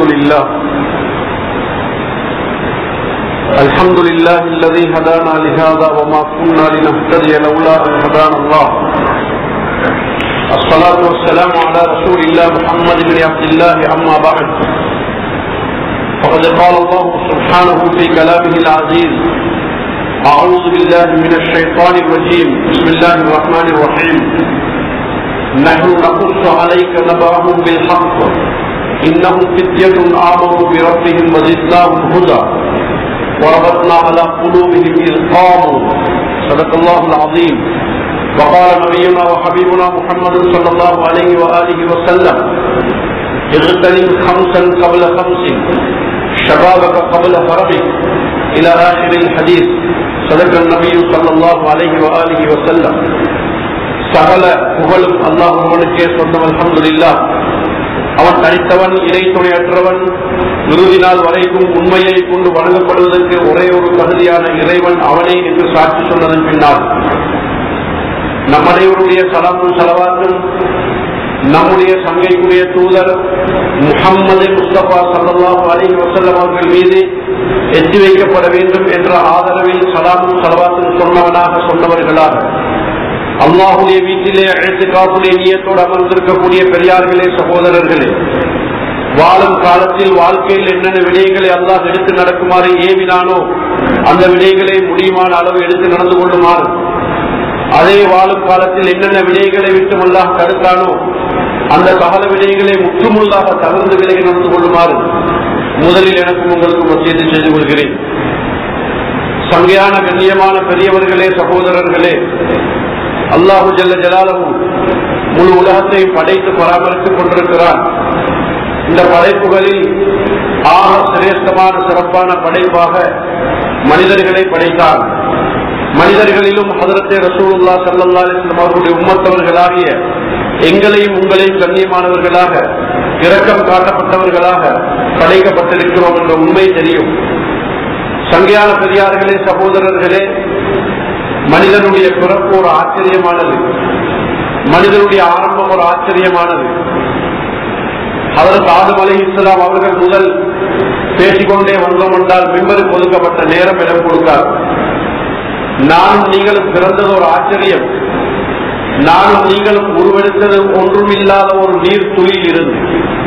لله الحمد لله الذي هدانا لهذا وما كنا لنهتدي لولا أن هدانا الله الصلاة والسلام على رسول الله محمد بن عبد الله أما بعد فقد قال الله سبحانه في كلامه العزيز أعوذ بالله من الشيطان الرجيم بسم الله الرحمن الرحيم نحن نقص عليك نبأهم بالحق إنهم فتية آمنوا بربهم وزدناهم هدى وربطنا على قلوبهم إذ قاموا صدق الله العظيم وقال نبينا وحبيبنا محمد صلى الله عليه وآله وسلم اغتنم خمسا قبل خمس شبابك قبل فرغك إلى آخر الحديث صدق النبي صلى الله عليه وآله وسلم சகல புகழும் அல்லாஹ் ஒருவனுக்கே சொந்தம் அல்ஹம்துலில்லா அவன் தனித்தவன் இணை துணையற்றவன் இறுதி நாள் வரைக்கும் உண்மையை கொண்டு வழங்கப்படுவதற்கு ஒரே ஒரு தகுதியான இறைவன் அவனே என்று சாட்சி சொன்னதன் பின்னால் நம்மடையவருடைய சலாமும் செலவாக்கும் நம்முடைய சங்கைக்குரிய தூதர் முகம்மது முஸ்தபா சல்லாஹூ அலி வசல்லம் அவர்கள் மீது எட்டி வைக்கப்பட வேண்டும் என்ற ஆதரவில் சலாமும் செலவாக்கும் சொன்னவனாக சொன்னவர்களாக அல்லாஹுடைய வீட்டிலே அழைத்து காப்புடைய நீயத்தோடு அமர்ந்திருக்கக்கூடிய பெரியார்களே சகோதரர்களே வாழும் காலத்தில் வாழ்க்கையில் என்னென்ன விடயங்களை அல்லாஹ் எடுத்து நடக்குமாறு ஏவினானோ அந்த விடயங்களை முடியுமான அளவு எடுத்து நடந்து கொள்ளுமாறு அதே வாழும் காலத்தில் என்னென்ன விடயங்களை விட்டு அல்லாஹ் தடுத்தானோ அந்த சகல விடயங்களை முற்றுமுள்ளாக தகர்ந்து விலகி நடந்து கொள்ளுமாறு முதலில் எனக்கும் உங்களுக்கும் மத்தியத்தை செய்து கொள்கிறேன் சங்கையான கண்ணியமான பெரியவர்களே சகோதரர்களே அல்லாஹு ஜல்ல ஜலாலவும் முழு உலகத்தையும் படைத்து பராமரித்துக் கொண்டிருக்கிறார் இந்த படைப்புகளில் ஆக சிரேஷ்டமான சிறப்பான படைப்பாக மனிதர்களை படைத்தார் மனிதர்களிலும் ஹதரத்தே ரசூலுல்லா சல்லா அலிஸ்லாம் அவர்களுடைய உம்மத்தவர்களாகிய எங்களையும் உங்களையும் கண்ணியமானவர்களாக இரக்கம் காட்டப்பட்டவர்களாக படைக்கப்பட்டிருக்கிறோம் என்ற உண்மை தெரியும் சங்கையான பெரியார்களே சகோதரர்களே மனிதனுடைய பிறப்பு ஒரு ஆச்சரியமானது மனிதனுடைய ஆரம்பம் ஒரு ஆச்சரியமானது அதற்கு ஆதம் அலி இஸ்லாம் அவர்கள் முதல் பேசிக்கொண்டே வந்தோம் என்றால் மிம்பருக்கு ஒதுக்கப்பட்ட நேரம் இடம் கொடுத்தார் நானும் நீங்களும் பிறந்தது ஒரு ஆச்சரியம் நானும் நீங்களும் உருவெடுத்தது ஒன்றும் இல்லாத ஒரு நீர் துளியில் இருந்து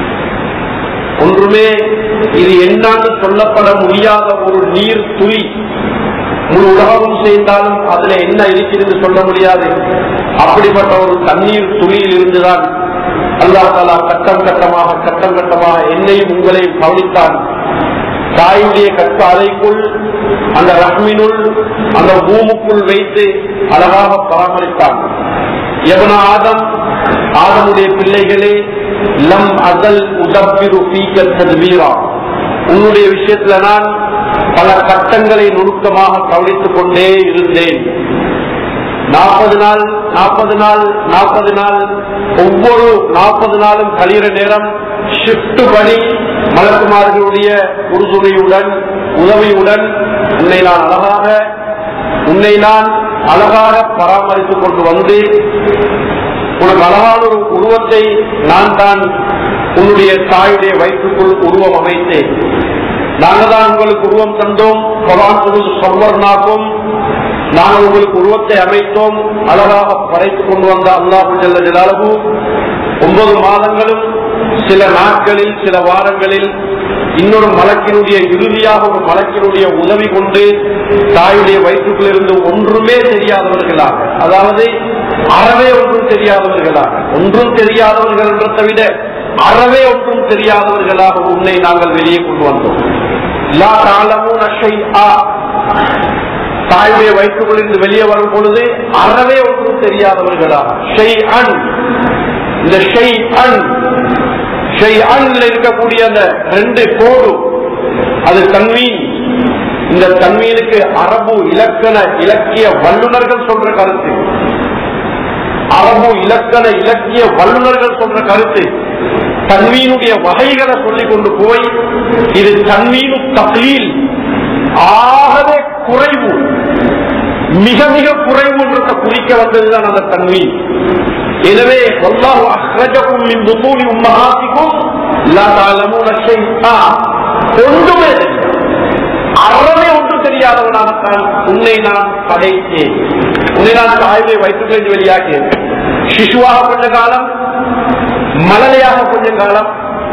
ஒன்றுமே இது என்னான்னு சொல்லப்பட முடியாத ஒரு நீர் துளி முழு உலகமும் செய்தாலும் அதுல என்ன இருக்கிறது சொல்ல முடியாது அப்படிப்பட்ட ஒரு தண்ணீர் துளியில் இருந்துதான் அல்லா தாலா கட்டம் கட்டமாக கட்டம் கட்டமாக என்னையும் உங்களையும் கவனித்தான் தாயுடைய கற்ப அறைக்குள் அந்த ரஹ்மினுள் அந்த பூமுக்குள் வைத்து அழகாக பராமரித்தான் எவன ஆதம் ஆதமுடைய பிள்ளைகளே லம் அசல் உதப்பிரு பீக்கல் தத்வீரா உன்னுடைய விஷயத்துல நான் பல கட்டங்களை நுணுக்கமாக கவனித்துக் கொண்டே இருந்தேன் நாற்பது நாள் நாற்பது நாள் நாற்பது நாள் ஒவ்வொரு நாற்பது நாளும் கழிகிற நேரம் ஷிப்ட் பணி மலக்குமார்களுடைய உறுதுணையுடன் உதவியுடன் உன்னை நான் அழகாக உன்னை நான் அழகாக பராமரித்துக் கொண்டு வந்து உனக்கு அழகான ஒரு உருவத்தை நான் தான் உன்னுடைய தாயுடைய வயிற்றுக்குள் உருவம் அமைத்தேன் நாங்கள் தான் உங்களுக்கு உருவம் தந்தோம் சொல்வர்னாக்கும் நாங்கள் உங்களுக்கு உருவத்தை அமைத்தோம் அழகாக படைத்துக் கொண்டு வந்த அல்லாஹு ஜல்ல ஜலாலகு ஒன்பது மாதங்களும் சில நாட்களில் சில வாரங்களில் இன்னொரு மலக்கினுடைய இறுதியாக ஒரு மலக்கினுடைய உதவி கொண்டு தாயுடைய வயிற்றுக்குள் இருந்து ஒன்றுமே தெரியாதவர்களாக அதாவது அறவே ஒன்றும் தெரியாதவர்களாக ஒன்றும் தெரியாதவர்கள் என்றதை விட அறவே ஒன்றும் தெரியாதவர்களாக உன்னை நாங்கள் வெளியே கொண்டு வந்தோம் லா தாளமும் நஷை ஆ தாயுடைய வயிற்றுக்குள்ளிருந்து வெளியே வரும் பொழுது அறவே ஒன்றும் தெரியாதவர்களாக ஷெய் அன் இந்த ஷெய் அன் ஷெய் அன்ல இருக்கக்கூடிய அந்த ரெண்டு கோடு அது தன்மீன் இந்த தன்மீனுக்கு அரபு இலக்கண இலக்கிய வல்லுநர்கள் சொல்ற கருத்து அரபு இலக்கண இலக்கிய வல்லுநர்கள் சொல்ற கருத்து தன்மீனுடைய வகைகளை சொல்லிக் கொண்டு போய் இது தன்மீனு தக்லீல் ஆகவே குறைவு மிக மிக குறைவு என்றதை குறிக்க வந்ததுதான் அந்த தன்மீன் எனவே வல்லாஹு அஹ்ரஜக்கும் மின் புத்தூனி உம்மஹாத்திக்கும் லா தஅலமூன ஷைஅ ஆ, ஒன்றுமே தெரியாது. அறமே ஒன்றும் தெரியாதவனாகத்தான் உன்னை நான் படைத்தேன் உன்னை நான் தாய்மை வயிற்றுக்கிழந்து வெளியாக்கியேன் சிசுவாக கொஞ்ச காலம் மலலையாக கொஞ்ச காலம்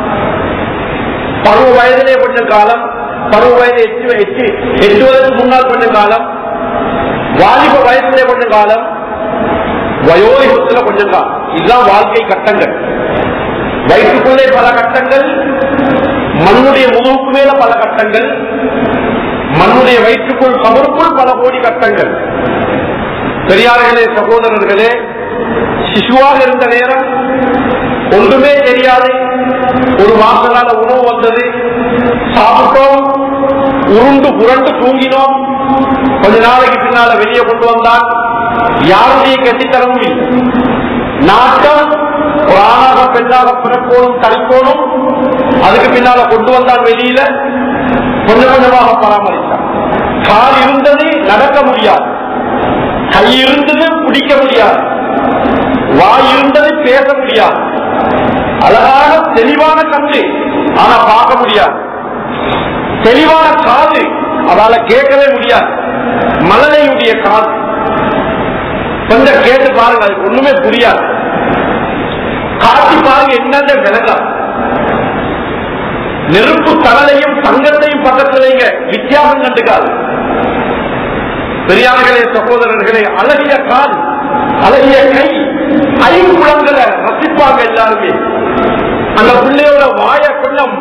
பருவ வயதிலே கொஞ்ச காலம் பருவ வயது எட்டு எட்டு எட்டுவதற்கு முன்னால் கொஞ்ச காலம் வாலிப வயசுலே கொஞ்ச காலம் வயோதிபத்துல கொஞ்ச காலம் இதுதான் வாழ்க்கை கட்டங்கள் வயிற்றுக்குள்ளே பல கட்டங்கள் மண்ணுடைய முதுகுக்கு மேல பல கட்டங்கள் மண்ணுடைய வயிற்றுக்குள் கவருக்குள் பல கோடி கட்டங்கள் பெரியார்களே சகோதரர்களே சிசுவாக இருந்த நேரம் ஒன்றுமே தெரியாது ஒரு மாசனால உணவு வந்தது சாப்பிட்டோம் உருண்டு புரண்டு தூங்கினோம் கொஞ்ச நாளைக்கு பின்னால வெளியே கொண்டு வந்தான் யாருடைய கட்டித்தரமும் இல்லை நாட்டம் ஒரு ஆணாக பெண்ணாக பிறக்கோணும் தடுக்கோணும் அதுக்கு பின்னால கொண்டு வந்தான் வெளியில கொஞ்சம் கொஞ்சமாக பராமரித்தான் கால் இருந்தது நடக்க முடியாது கை இருந்தது பிடிக்க முடியாது வாய் இருந்தது பேச முடியாது அழகான தெளிவான கண்ணு ஆனா பார்க்க முடியாது தெளிவான காது அதால கேட்கவே முடியாது மலனையுடைய காது கொஞ்சம் கேட்டு பாருங்க அது ஒண்ணுமே புரியாது காட்டி பாருங்க என்னன்னு விளங்காது நெருப்பு கடலையும் தங்கத்தையும் பக்கத்தில் வைங்க வித்தியாசம் கண்டுக்காது பெரியார்களே சகோதரர்களே அழகிய கால் அழகிய கை ஐங்குளங்களை ரசிப்பாங்க எல்லாருமே அந்த பிள்ளையோட வாய கொஞ்சம்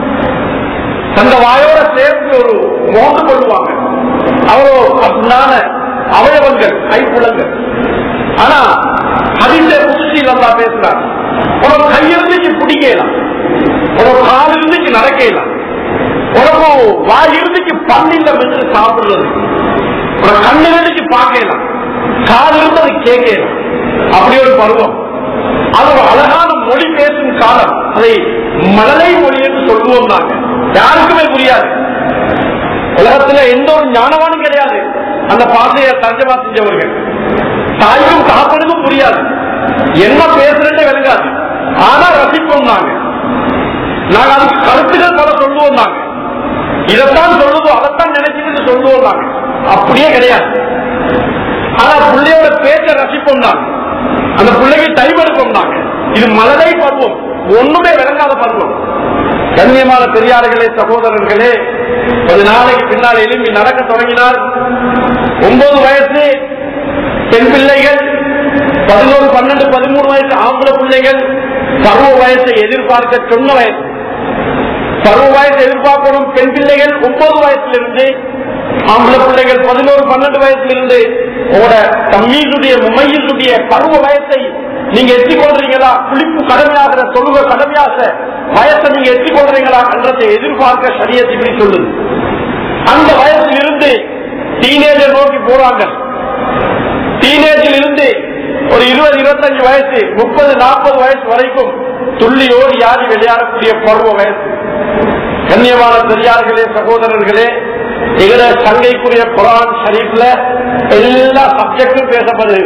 அந்த வாயோட சேர்த்து ஒரு மோந்து கொள்வாங்க அவ்வளோ அண்ணான அவயவங்கள் ஐக்குளங்கள் ஆனா அதிக குசியில் அல்லா பேசுறாங்க உனக்கு கை இருந்துச்சு பிடிக்கலாம் உனக்கு கால் இருந்துச்சு நடக்கலாம் உனக்கு வாய் இருந்துச்சு பல்லில் மென்று சாப்பிடுறது உனக்கு கண்ணு இருந்துச்சு பார்க்கலாம் கால் இருந்தது கேட்கலாம் அப்படி ஒரு பருவம் அது ஒரு அழகான மொழி பேசும் காலம் அதை மழலை மொழி என்று சொல்லுவோம் நாங்க யாருக்குமே புரியாது உலகத்துல எந்த ஒரு ஞானவானும் கிடையாது அந்த பாசையை தர்ஜமா செஞ்சவர்கள் தாய்க்கும் காப்பனுக்கும் புரியாது என்ன பேசுறேன்னு விளங்காது ஆனா ரசிப்போம் நாங்க நாங்க அதுக்கு கருத்துக்கள் பல சொல்லுவோம் நாங்க இதைத்தான் சொல்லுவோம் அதைத்தான் நினைச்சுட்டு சொல்லுவோம் நாங்க அப்படியே கிடையாது ஆனா பிள்ளையோட பேச்ச ரசிப்போம் நாங்க அந்த பிள்ளைக்கு டைம் எடுப்போம் நாங்க இது மலரை பருவம் ஒண்ணுமே விளங்காத பருவம் கண்ணியமான பெரியார்களே சகோதரர்களே கொஞ்ச நாளைக்கு பின்னால் எழும்பி நடக்க தொடங்கினார் ஒன்பது வயசு பெண் பிள்ளைகள் பதினோரு பன்னெண்டு பதிமூணு வயசு ஆம்பளை பிள்ளைகள் பருவ வயசை எதிர்பார்க்க சொன்ன வயசு பருவ வயசை எதிர்பார்க்கணும் பெண் பிள்ளைகள் ஒன்பது வயசுல இருந்து ஆம்பளை பிள்ளைகள் பதினோரு பன்னெண்டு வயசுல இருந்து உங்களோட தம்மீதுடைய முமையினுடைய பருவ வயசை நீங்க எத்தி கொள்றீங்களா குளிப்பு கடமையாகிற தொழுக கடமையாகிற வயசை நீங்க எத்தி கொள்றீங்களா என்றதை எதிர்பார்க்க சரியத்தை இப்படி சொல்லுது அந்த வயசில் இருந்து டீனேஜர் நோக்கி போறாங்க டீனேஜில் இருந்து ஒரு இருபது இருபத்தஞ்சு வயசு முப்பது நாற்பது வயசு வரைக்கும் துள்ளியோடு யாரி விளையாடக்கூடிய பருவ வயசு கண்ணியமான பெரியார்களே சகோதரர்களே எங்கட சங்கைக்குரிய குரான் ஷரீப்ல எல்லா சப்ஜெக்டும் பேசப்படுது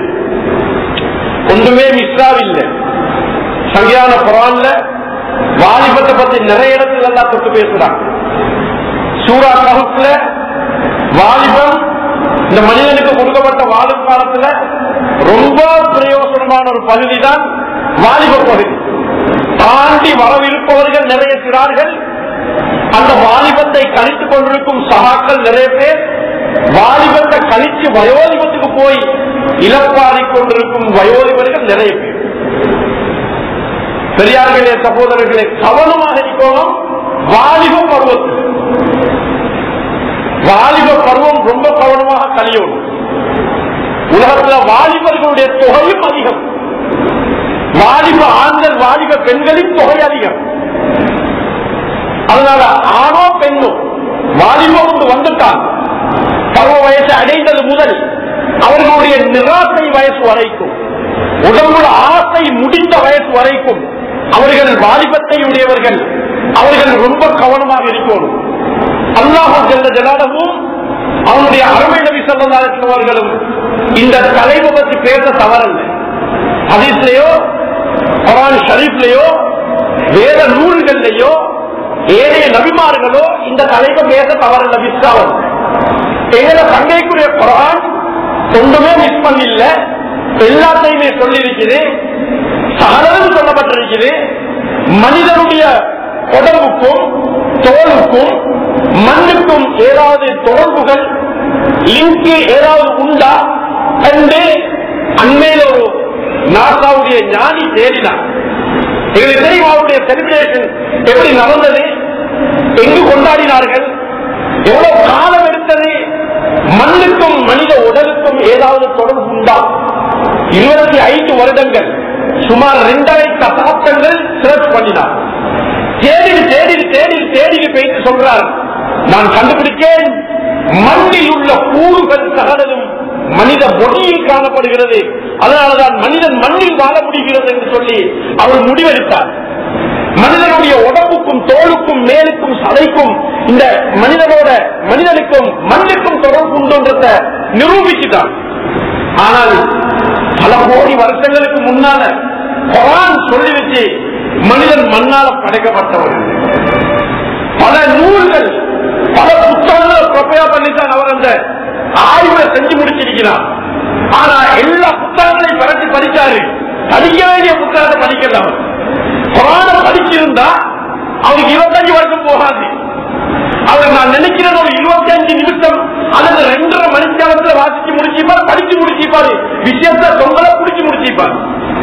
ஒன்றுமே மிஸ்ராவில்லை சங்கையான குரான்ல வாலிபத்தை பத்தி நிறைய இடத்துல எல்லாம் தொட்டு பேசுறாங்க சூரா கருப்புல வாலிபம் இந்த மனிதனுக்கு கொடுக்கப்பட்ட வாழும் காலத்துல ரொம்ப பிரயோசனமான ஒரு பகுதி தான் வாலிப பகுதி தாண்டி வரவிருப்பவர்கள் நிறைய சிறார்கள் அந்த வாலிபத்தை கழித்துக் கொண்டிருக்கும் சகாக்கள் நிறைய பேர் வாலிபத்தை கழிச்சு வயோதிபத்துக்கு போய் இழப்பாடி கொண்டிருக்கும் வயோதிபர்கள் நிறைய பேர் பெரியார்களே சகோதரர்களே கவனமாக இருக்கணும் வாலிப பருவத்தில் வாலிப பருவம் ரொம்ப கவனமாக கழியணும் உலகத்துல வாலிபர்களுடைய தொகையும் அதிகம் வாலிப ஆண்கள் வாலிப பெண்களின் தொகை அதிகம் அதனால ஆணோ பெண்ணோ வாலிபம் ஒன்று வந்துட்டான் பருவ வயசு அடைந்தது முதல் அவர்களுடைய நிராசை வயசு வரைக்கும் உடம்புல ஆசை முடிந்த வயசு வரைக்கும் அவர்கள் வாலிபத்தை உடையவர்கள் அவர்கள் ரொம்ப கவனமாக இருக்கணும் அல்லாஹு செல்ல ஜனாடமும் அவனுடைய அருமை நபி சொல்லவர்களும் இந்த தலைமை பற்றி பேச தவறல்ல ஹதீஸ்லயோ குரான் ஷரீஃப்லயோ வேத நூல்கள்லயோ ஏனைய நபிமார்களோ இந்த தலைப்பை பேச தவறல்ல மிஸ் ஆகும் எங்களை சங்கைக்குரிய குரான் ஒன்றுமே மிஸ் பண்ணல எல்லாத்தையுமே சொல்லியிருக்குது சகலரும் சொல்லப்பட்டிருக்குது மனிதனுடைய உடம்புக்கும் தோலுக்கும் மண்ணுக்கும் ஏதாவது தொடர்புகள் லிங்க் ஏதாவது உண்டா என்று அண்மையில் ஒரு நாசாவுடைய ஞானி தேடினார் எங்களுக்கு தெரியும் அவருடைய செலிபிரேஷன் எப்படி நடந்தது எங்கு கொண்டாடினார்கள் எவ்வளவு காலம் எடுத்தது மண்ணுக்கும் மனித உடலுக்கும் ஏதாவது தொடர்பு உண்டா இருபத்தி ஐந்து வருடங்கள் சுமார் இரண்டரை தசாப்தங்கள் சர்ச் பண்ணினார் தேடி தேடி தேடி தேடி போயிட்டு சொல்றார் நான் கண்டுபிடிச்சேன் மண்ணில் உள்ள கூறுகள் சகலதும் மனித பொடியில் காணப்படுகிறது அதனாலதான் மனிதன் மண்ணில் வாழ முடிகிறது என்று சொல்லி அவர் முடிவெடுத்தார் மனிதனுடைய உடம்புக்கும் தோலுக்கும் மேலுக்கும் சதைக்கும் இந்த மனிதனோட மனிதனுக்கும் மண்ணுக்கும் தொடர்பு உண்டுன்றத நிரூபிச்சுட்டான் ஆனால் பல கோடி வருஷங்களுக்கு முன்னால குரான் சொல்லி வச்சு மனிதன் மண்ணால படைக்கப்பட்டவன் பல நூல்கள் பல புத்தகங்களை ப்ரொப்பையா பண்ணித்தான் அவர் அந்த ஆய்வை செஞ்சு முடிச்சிருக்கிறார் ஆனா எல்லா புத்தகங்களையும் பரட்டி படிச்சாரு படிக்க வேண்டிய புத்தகத்தை படிக்கல அவர் குரான படிச்சிருந்தா அவருக்கு இருபத்தஞ்சு வருஷம் போகாது அவர் நான் நினைக்கிறேன் ஒரு இருபத்தி அஞ்சு நிமிஷம் அல்லது ரெண்டரை மணிக்காலத்துல வாசிச்சு முடிச்சிப்பார் படிச்சு முடிச்சிப்பாரு விஷயத்தை தொங்கல புடிச்சு முடிச்சிப்பார்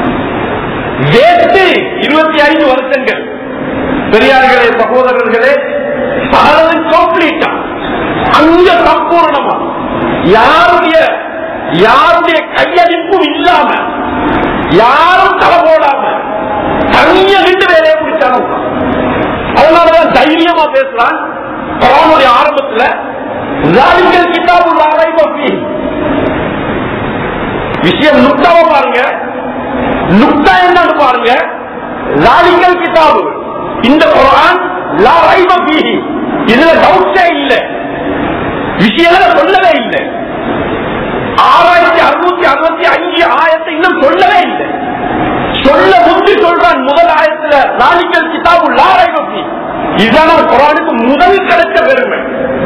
வேஸ்ட் இருபத்தி ஐந்து வருஷங்கள் பெரியார்களே சகோதரர்களே சகலது கம்ப்ளீட்டா அங்க சம்பூர்ணமா யாருடைய யாருடைய கையளிப்பும் இல்லாம யாரும் தலை போடாம தனிய விட்டு வேலையை பிடிச்சாலும் அதனாலதான் தைரியமா பேசுறான் குரானுடைய ஆரம்பத்துல ராணிகள் கிட்டாபுள்ள அரைபி விஷயம் நுட்டாவ பாருங்க நுக்தா என்னன்னு பாருங்க ராணிகள் கிட்டாபு இந்த குரான் லா ரைப பீஹி இதுல டவுட்டே இல்ல விஷயங்களை சொல்லவே இல்லை ஆறாயிரத்தி அறுநூத்தி அறுபத்தி அஞ்சு ஆயிரத்தை இன்னும் சொல்லவே இல்லை சொல்ல புத்தி சொல்றான் முதல் ஆயத்துல நாளிகள் கிதாபு லாரை பற்றி இதுதான் குரானுக்கு முதல் கிடைச்ச பெருமை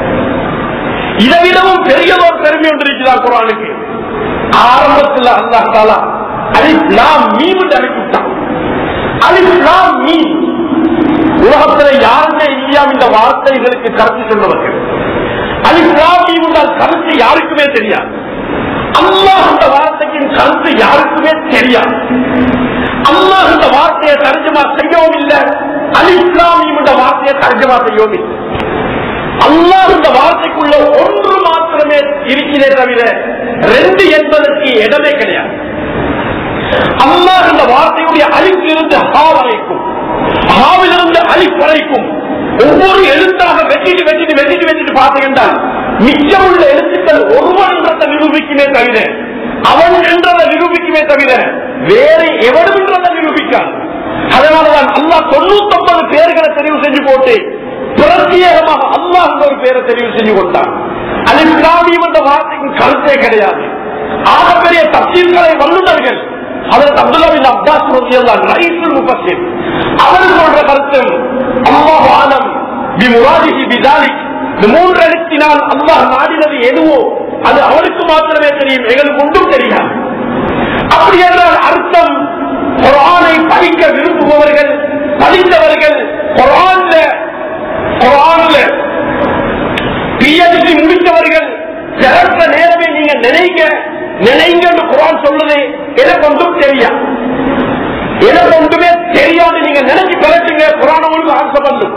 இதை விடவும் பெரியதொரு பெருமை ஒன்று இருக்கிறார் குரானுக்கு ஆரம்பத்தில் அல்லாஹ் தாலா அலிப் லாம் மீம் அனுப்பிவிட்டான் அலிப் லாம் மீம் உலகத்துல யாருமே இல்லையா இந்த வார்த்தைகளுக்கு கருத்து சொல்லுவார்கள் அலிப் லாம் மீம் என்றால் கருத்து யாருக்குமே தெரியாது அல்லாஹ் இந்த வார்த்தையின் கருத்து யாருக்குமே தெரியாது அல்லாஹ் இந்த வார்த்தையை தர்ஜமா செய்யவும் இல்லை அலி இஸ்லாமியும் இந்த வார்த்தையை தர்ஜமா செய்யவும் இல்லை அல்லாஹ் இந்த வார்த்தைக்குள்ள ஒன்று மாத்திரமே இருக்கிறதே தவிர ரெண்டு என்பதற்கு இடமே கிடையாது அல்லாஹ் இந்த வார்த்தையுடைய அலிப்பிலிருந்து ஹா வரைக்கும் ஹாவிலிருந்து அலிப் வரைக்கும் ஒவ்வொரு எழுத்தாக வெட்டிட்டு வெட்டிட்டு வெட்டிட்டு வெட்டிட்டு பார்த்தீங்கன்னா மிச்சம் உள்ள எழுத்துக்கள் ஒருவன் என்றதை நிரூபிக்குமே தவிர அவன் என்றதை நிரூபிக்குமே தவிர வேறு எவனும் என்றதை நிரூபிக்கான் அதனாலதான் அல்லாஹ் தொண்ணூத்தி ஒன்பது பேர்களை தெரிவு செஞ்சு போட்டு பிரத்யேகமாக அல்லாஹ் என்ற ஒரு பேரை தெரிவு செஞ்சு கொண்டான் அது இஸ்லாமியம் என்ற வார்த்தைக்கு கருத்தே கிடையாது ஆகப்பெரிய தப்சீல்களை வல்லுநர்கள் அதற்கு அப்துல்லா பின் அப்பாஸ் ரலியல்லாஹு ரைசுல் முஃபஸ்ஸிர் அவர் சொல்ற கருத்து அல்லாஹ் ஆலம் பி முராதிஹி பிதாலிக் இந்த மூன்று எழுத்தினால் அல்லாஹ் நாடினது எதுவோ அது அவனுக்கு மாத்திரமே தெரியும் எங்களுக்கு ஒன்றும் தெரியாது அப்படி என்றால் அர்த்தம் குரானை படிக்க விரும்புபவர்கள் படித்தவர்கள் குரான்ல குரான்ல பிஎச்டி முடித்தவர்கள் சிறந்த நேரமே நீங்க நினைக்க நினைங்கன்னு குரான் சொல்லுது எனக்கு ஒன்றும் தெரியாது எனக்கு ஒன்றுமே தெரியாது நீங்க நினைச்சு பிறச்சுங்க குரான் உங்களுக்கு ஆன்சர் பண்ணும்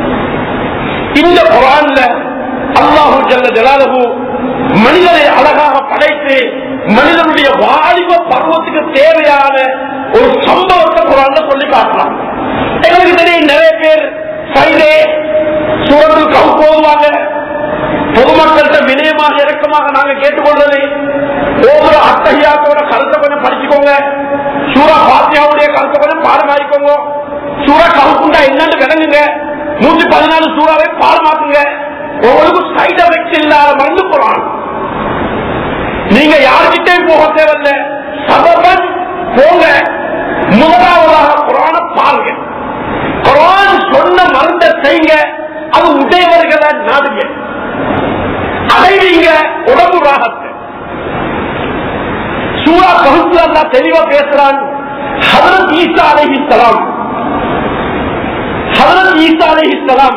இந்த குரான்ல அல்லாஹு ஜல்ல ஜலாலஹு மனிதனை அழகாக படைத்து மனிதனுடைய வாலிப பருவத்துக்கு தேவையான ஒரு சம்பவத்தை குரான்ல சொல்லி காட்டலாம் எங்களுக்கு தெரியும் நிறைய பேர் ஃப்ரைடே சூரத்தில் கவு போவாங்க பொதுமக்கள்கிட்ட வினயமாக இறக்கமாக நாங்க கேட்டுக்கொள்றது ஒவ்வொரு அத்தகையாத்தோட கருத்தை கொஞ்சம் படிச்சுக்கோங்க சூரா பாத்தியாவுடைய கருத்தை கொஞ்சம் பாடமாயிக்கோங்க சூரா கவுக்குண்டா என்னன்னு விளங்குங்க நூத்தி பதினாலு சூறாவை பாடமாக்குங்க உங்களுக்கு சைட் எஃபெக்ட் இல்லாத மருந்து குரான் நீங்க யாருக்கிட்டே போக தேவையில்ல சபபன் போங்க முதலாவதாக குரான பாருங்க குரான் சொன்ன மருந்த செய்யுங்க குரான்ல அல்லாஹ் தெளிவா பேசுறான் ஹதரத் ஈசா அலைஹிஸ்ஸலாம் ஹதரத் ஈசா அலைஹிஸ்ஸலாம்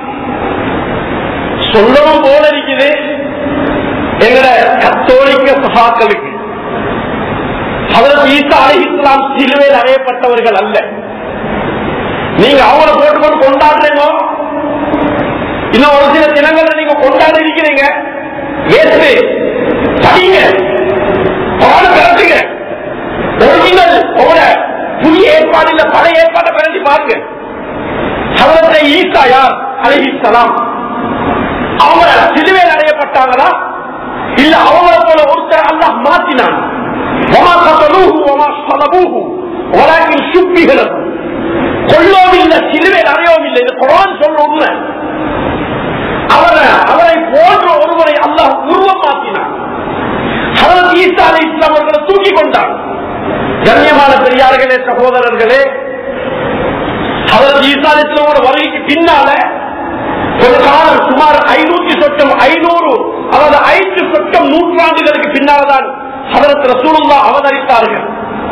சொல்லவும் போல இருக்குது எங்கட கத்தோலிக்க சகாக்களுக்கு ஹதரத் ஈசா அலைஹிஸ்ஸலாம் சிலுவையில் அறையப்பட்டவர்கள் அல்ல நீங்க அவங்கள போட்டுக்கொண்டு கொண்டாடுறீங்க இன்னும் ஒரு சில தினங்கள்ல நீங்க கொண்டாட இருக்கிறீங்க ஏற்று படிங்க பாட பிறக்குங்க ஒரிஜினல் உங்களோட புதிய ஏற்பாடு இல்ல பழைய ஏற்பாட்டை பிறந்து பாருங்க ஹதரத்தை ஈசா யார் அலைஹிஸ்ஸலாம் அவங்க சிலுவையில் அறையப்பட்டாங்களா இல்ல அவங்கள போல ஒருத்தர் அல்லாஹ் மாத்தினான் وما قتلوه وما صلبوه ولكن شبه لهم கொல்லவும் இல்லை சிலுவையில் அறையவும் இல்லை இது குரான் சொல்ற உண்மை அவரை அவரை போன்ற ஒருவரை அல்லாஹ் உருவம் மாற்றினார் ஹரத் ஈசா அலி இஸ்லாம் அவர்களை தூக்கி கொண்டார் கண்ணியமான பெரியார்களே சகோதரர்களே ஹரத் ஈசா அலி இஸ்லாமோட வருகைக்கு பின்னால ஒரு காலம் சுமார் ஐநூத்தி சொச்சம் ஐநூறு அதாவது ஐந்து சொச்சம் நூற்றாண்டுகளுக்கு பின்னால்தான் ஹதரத் ரசூலுல்லா அவதரித்தார்கள்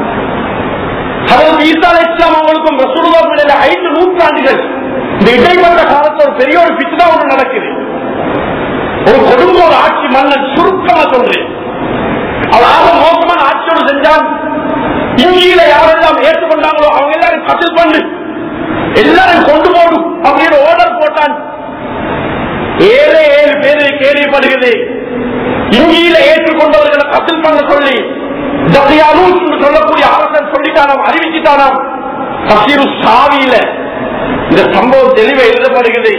ஹதரத் ஈசா அலி இஸ்லாம் அவங்களுக்கும் ரசூலுல்லா இடையில ஐந்து நூற்றாண்டுகள் இந்த இடைப்பட்ட காலத்துல ஒரு பெரிய ஒரு பித்னா ஒன்று நடக்குது ஒரு கொடுங்கோர் ஆட்சி மன்னன் சுருக்கமா சொல்றேன் அதாவது மோசமான ஆட்சியோடு செஞ்சான் இந்தியில யாரெல்லாம் ஏற்றுக்கொண்டாங்களோ அவங்க எல்லாரும் கட்டில் பண்ணு எல்லாரும் கொண்டு போடும் அப்படின்னு ஓர்டர் போட்டான் ஏழு ஏழு பேரு கேள்விப்படுகிறது இந்தியில ஏற்றுக்கொண்டவர்களை கட்டில் பண்ண சொல்லி ஜத்தியானூஸ் என்று சொல்லக்கூடிய அரசன் சொல்லிட்டானாம் அறிவிச்சுட்டானாம் தசீரு சாவியில இந்த சம்பவம் தெளிவை எழுதப்படுகிறது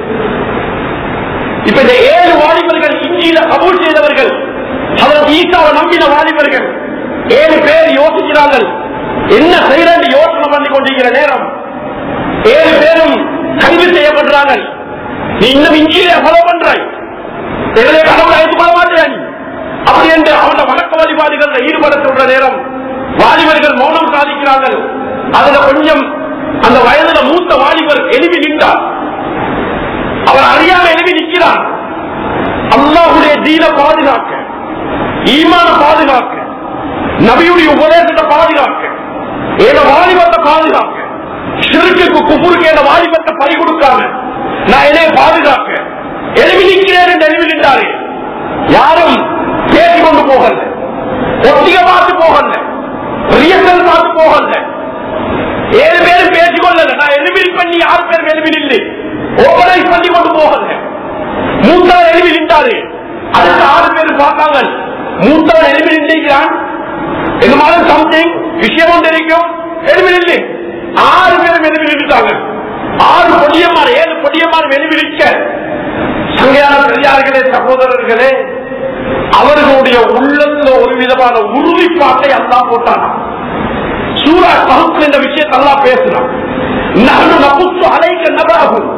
இப்ப இந்த ஏழு வாலிபர்கள் இந்தியில கபூல் செய்தவர்கள் அவர் ஈசாவை நம்பின வாலிபர்கள் ஏழு பேர் யோசிக்கிறார்கள் என்ன செய்யறது யோசனை பண்ணி கொண்டிருக்கிற நேரம் ஏழு பேரும் கைது செய்யப்படுறார்கள் நீ இன்னும் இஞ்சியிலே ஃபாலோ பண்றாய் எங்களை கடவுளை ஏற்றுக்கொள்ள மாட்டேன் அப்படி என்று அவன வழக்க வழிபாடுகள் ஈடுபட சொல்ற நேரம் வாலிபர்கள் மௌனம் சாதிக்கிறார்கள் அதுல கொஞ்சம் அந்த வயதுல மூத்த வாலிபர் எழுப்பி நின்றார் அவர் அறியாம எழுப்பி நிற்கிறார் அல்லாஹுடைய தீன பாதுகாக்க ஈமான பாதுகாக்க நபியுடைய உபதேசத்தை பாதுகாக்க ஏன வாலிபத்தை பாதுகாக்க சிறுக்கு குப்புருக்கு என வாலிபத்தை பறி கொடுக்காம நான் என்னைய பாதுகாக்க எழுவி நிற்கிறேன் என்று எழுவி நின்றாரு யாரும் பேசிக் கொண்டு போகல ஒத்திக பார்த்து போகல ரியல் பார்த்து போகல ஏழு பேரும் பேசிக் கொள்ளல நான் எலுமில் பண்ணி ஆறு பேர் எலுமில் இல்லை ஓவரைஸ் பண்ணி கொண்டு போகல மூத்தவர் எலுமில் நின்றாரு அடுத்த ஆறு பேர் பார்த்தாங்க மூத்தவர் எலுமில் நின்றான் இது மாதிரி சம்திங் விஷயம் ஒன்று இருக்கும் எலுமில் இல்லை ஆறு பேரும் எலுமில் நின்றாங்க ஆறு பொடியமார் ஏழு பொடியமார் வெளிவிழிக்க சங்கையான பெரியார்களே சகோதரர்களே அவர்களுடைய உள்ளத்துல ஒரு விதமான உறுதிப்பாட்டை அல்லா போட்டானா சூரா கஹப் என்ற விஷயத்தை அல்லா பேசினான் நகனு நபுத்து அலைக்க நபாகும்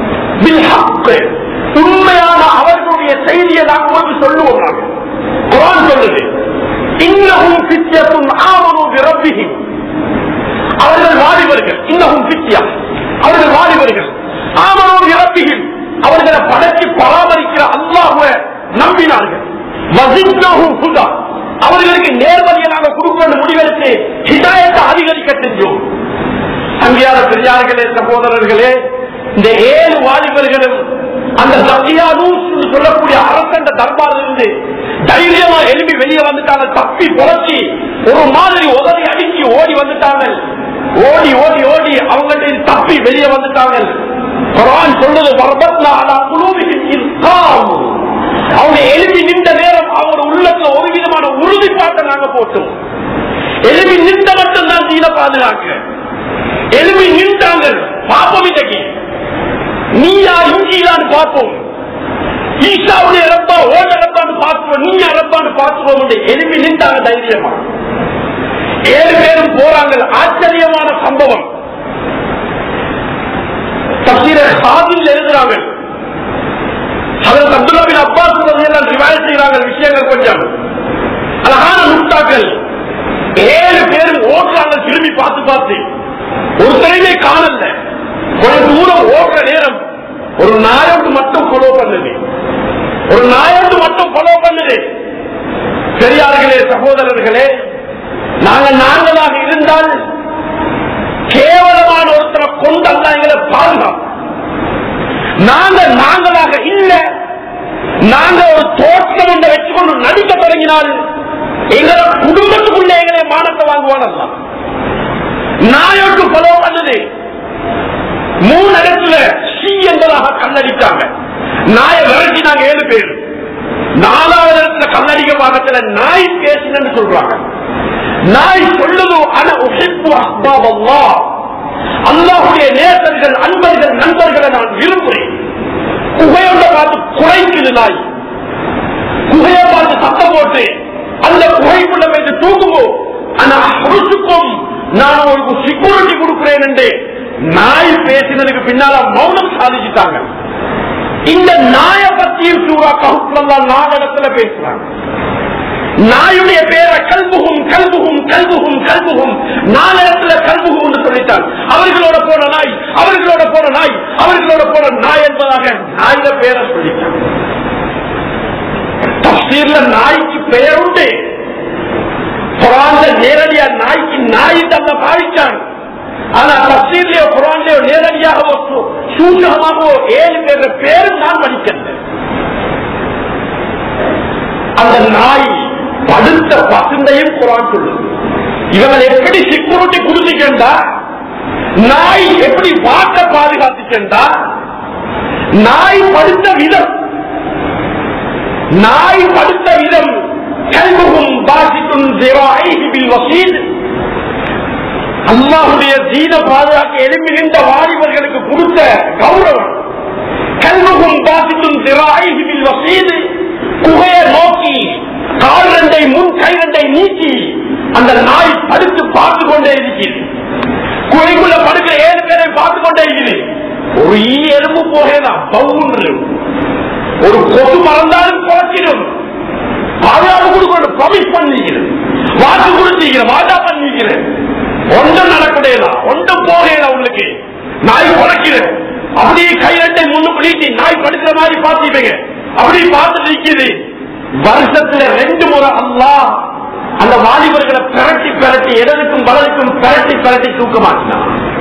உண்மையான அவர்களுடைய செய்தியை நாங்கள் உங்களுக்கு சொல்லுவோம் நாங்கள் குரான் சொல்லுது இன்னமும் பித்தியத்தும் ஆவனும் விரப்பிகும் அவர்கள் வாலிபர்கள் இன்னமும் பித்தியா அவர்கள் வாலிபர்கள் ஆவனும் விரப்பிகும் அவர்களை படைச்சு பராமரிக்கிற அல்லாஹுவ நம்பினார்கள் வசித்தகும் புதா அவர்களுக்கு நேர்வழியை நாங்கள் கொடுக்க முடிவெடுத்து ஹிதாயத்தை அதிகரிக்க செஞ்சோம் அங்கேயான பெரியார்களே சகோதரர்களே இந்த ஏழு வாலிபர்களும் அந்த சத்தியானூஸ் என்று சொல்லக்கூடிய அரசண்ட தர்பாரில் இருந்து தைரியமா எழுப்பி வெளியே வந்துட்டாங்க தப்பி புரட்சி ஒரு மாதிரி உதவி அடிச்சு ஓடி வந்துட்டாங்க ஓடி ஓடி ஓடி அவங்கள்ட்ட தப்பி வெளியே வந்துட்டாங்க குரான் சொல்றது வரபத்னா அலா குலூபிஹிம் இஸ்காம் அவங்க எழுப்பி நின்ற நேரம் அவங்க உள்ளத்துல ஒரு விதமான உறுதிப்பாட்டை நாங்க போட்டோம் எழுப்பி நின்ற மட்டும் தான் தீன பாதுகாக்க எழுப்பி நின்றாங்க பாப்போம் இன்னைக்கு நீயா இஞ்சிலான்னு பார்ப்போம் ஈஷாவுடைய ரப்பா ஓட ரப்பான்னு பார்த்துவோம் நீயா ரப்பான்னு பார்த்துவோம் எழுப்பி நின்றாங்க தைரியமா ஏழு பேரும் போறாங்க ஆச்சரியமான சம்பவம் தப்சீர சாதில் எழுதுறாங்க அதற்கு அப்துல்லாவின் அப்பாஸ் எல்லாம் ரிவாய் செய்யறாங்க விஷயங்கள் கொஞ்சம் அழகான நுட்டாக்கள் ஏழு பேரும் ஓட்டுறாங்க திரும்பி பார்த்து பார்த்து ஒரு தலைமை காணல கொஞ்சம் தூரம் ஓடுற நேரம் ஒரு நாயோடு மட்டும் ஃபாலோ பண்ணுது ஒரு நாயோடு மட்டும் ஃபாலோ பண்ணுது பெரியார்களே சகோதரர்களே நாங்க நாங்களாக இருந்தால் கேவலமான ஒருத்தரை கொண்டு அல்ல எங்களை பாதுகாப்பு நாங்க நாங்களாக இல்ல நாங்க ஒரு தோற்றம் ஒன்றை வச்சுக்கொண்டு நடிக்க தொடங்கினால் எங்களோட குடும்பத்துக்குள்ள எங்களை மானத்தை வாங்குவானல்ல நாயோட்டு ஃபாலோ பண்ணுது மூணு இடத்துல சி என்பதாக கண்ணடிச்சாங்க நாயை விரட்டினாங்க ஏழு பேர் நாலாவது இடத்துல கண்ணடிக்க பாகத்துல நாய் பேசினு சொல்றாங்க நாய் சொல்லுது ஆனா உழைப்பு அஸ்பாபல்லா அல்லாஹுடைய நேசர்கள் அன்பர்கள் நண்பர்களை நான் விரும்புகிறேன் குகையோட பார்த்து குறைக்குது நாய் குகையை பார்த்து சத்தம் போட்டு அந்த குகைக்குள்ள வைத்து தூக்குவோம் ஆனா புருஷுக்கும் நான் உங்களுக்கு செக்யூரிட்டி கொடுக்கிறேன் என்று நாய் பேசினதுக்கு பின்னால மௌனம் சாதிச்சுட்டாங்க இந்த நாய பத்தியும் சூறா கவுப்புல நாடகத்துல பேசுறாங்க நாயுடைய பேரை கல்புகும் கல்புகும் கல்புகும் கல்புகும் நாலகத்துல கல்புகும் சொல்லிட்டான் அவர்களோட போன நாய் அவர்களோட போன நாய் அவர்களோட போன நாய் என்பதாக நாயில பேரை சொல்லிட்டான் தப்சீர்ல நாய்க்கு பெயர் உண்டு குரான்ல நேரடியா நாய்க்கு நாய் தந்த பாவிச்சான் ஆனா தப்சீர்லயோ குரான்லயோ நேரடியாகவோ சூ- சூசகமாகவோ ஏழு பேர் பேரும் நான் படிக்கிறேன் அந்த நாய் படுத்த பசுந்தையும் குரான் சொல்லுது இவங்க எப்படி செக்யூரிட்டி கொடுத்துக்கண்டா நாய் எப்படி வாக்க பாதுகாத்துக்கண்டா நாய் படுத்த விதம் நாய் படுத்த விதம் கல்முகும் பாசித்தும் திராய்பில் வசீத் அல்லாஹுடைய தீன பாதுகாக்க எழுப்புகின்ற வாலிபர்களுக்கு கொடுத்த கௌரவம் கல்முகும் பாசித்தும் திராய்பில் வசீத் குகையை நோக்கி கால் ரெண்டை முன் கை ரெண்டை நீக்கி அந்த நாய் படுத்து பார்த்து கொண்டே இருக்கிறது குகைக்குள்ள படுக்கிற ஏழு பேரை பார்த்து கொண்டே இருக்கிறது ஒரு ஈ எறும்பு போகலாம் பவுன்று ஒரு கொசு மறந்தாலும் குறைச்சிடும் பாதுகாப்பு கொடுக்கணும் ப்ராமிஸ் பண்ணிக்கிறேன் வாக்கு கொடுத்திருக்கிறேன் வாதா பண்ணிக்கிறேன் ஒன்றும் நடக்கூடலாம் ஒன்றும் போகலாம் உங்களுக்கு நாய் குறைக்கிறேன் அப்படியே கை ரெண்டை முன்னுக்கு நீட்டி நாய் படுக்கிற மாதிரி பார்த்துப்பீங்க அப்படி பார்த்துட்டு நிக்குது வருஷத்துல ரெண்டு முறை அல்லாஹ் அந்த வாலிபர்களை பிரட்டி பிரட்டி இடதுக்கும் வலதுக்கும் பிரட்டி பிரட்டி தூக்க மாட்டினான்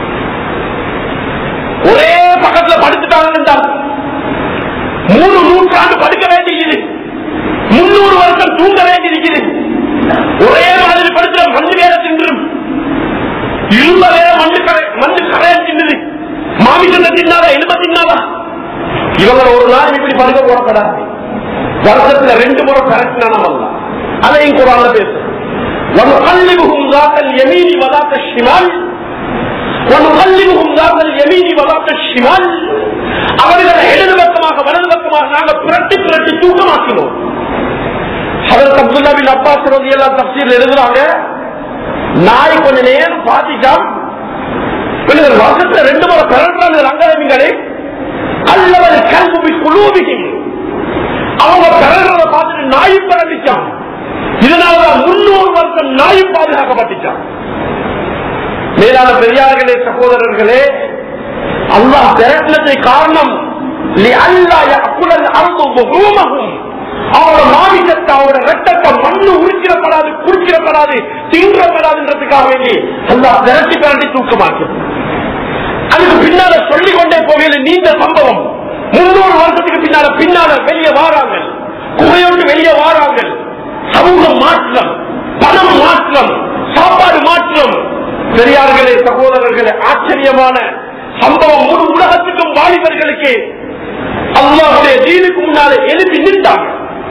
ஒரே பக்கத்துல படுத்துட்டாங்க என்றால் மூணு நூற்றாண்டு படுக்க வேண்டியது முன்னூறு வருஷம் தூங்க வேண்டியிருக்கிறது ஒரே மாதிரி படுத்துற மண்ணு வேற தின்றும் இரும்ப வேற மண்ணு கரை மண்ணு கரையா தின்னுது மாமிசத்தை தின்னாதா எலும்ப தின்னாதா இவங்க ஒரு நாள் இப்படி படுக்க போடப்படாது வருஷத்துல ரெண்டு முறை கரெக்டான அதையும் குரான்ல பேசு ونقلبهم ذات اليمين وذات الشمال ونقلبهم ذات اليمين وذات الشمال அவர்களை இடது பக்கமாக வலது பக்கமாக நாங்கள் புரட்டி புரட்டி தூக்கமாக்கினோம் அதற்கு அப்துல்லா பின் அப்பாஸ் ரலியல்லாஹு தஃசீர் எழுதுறாங்க நாய் கொஞ்ச நேரம் பாத்திட்டான் கொஞ்சம் வருஷத்துல ரெண்டு முறை பிறந்தாங்க ரங்கரமிங்களே அல்லவல் கல்வி குழுவிகள் அவங்க பிறகிறத பார்த்துட்டு நாய் பிறந்துச்சான் இதனாலதான் முன்னூறு வருஷம் நாய் பாதுகாக்கப்பட்டுச்சான் மேலான பெரியார்களே சகோதரர்களே அல்லாஹ் திரட்டினதை காரணம் لئلا يأكل الأرض ظهورهم. அவரோட மாமிசத்தை அவரோட ரத்தத்தை மண்ணு உரிச்சிடப்படாது குடிச்சிடப்படாது தின்றப்படாதுன்றதுக்காக வேண்டி அல்லாஹ் திரட்டி திரட்டி தூக்கமாக்கு அதுக்கு பின்னால சொல்லிக் கொண்டே போகையில நீண்ட சம்பவம் முன்னூறு வருஷத்துக்கு பின்னால பின்னால வெளியே வாராங்க குகையோடு வெளியே வாராங்க சமூக மாற்றம் பணம் மாற்றம் சாப்பாடு மாற்றம் பெரியார்களே சகோதரர்களே ஆச்சரியமான சம்பவம் முழு உலகத்துக்கும் வாலிபர்களுக்கு அல்லாவுடைய தீனுக்கு முன்னாலே எழுப்பி நின்றாங்க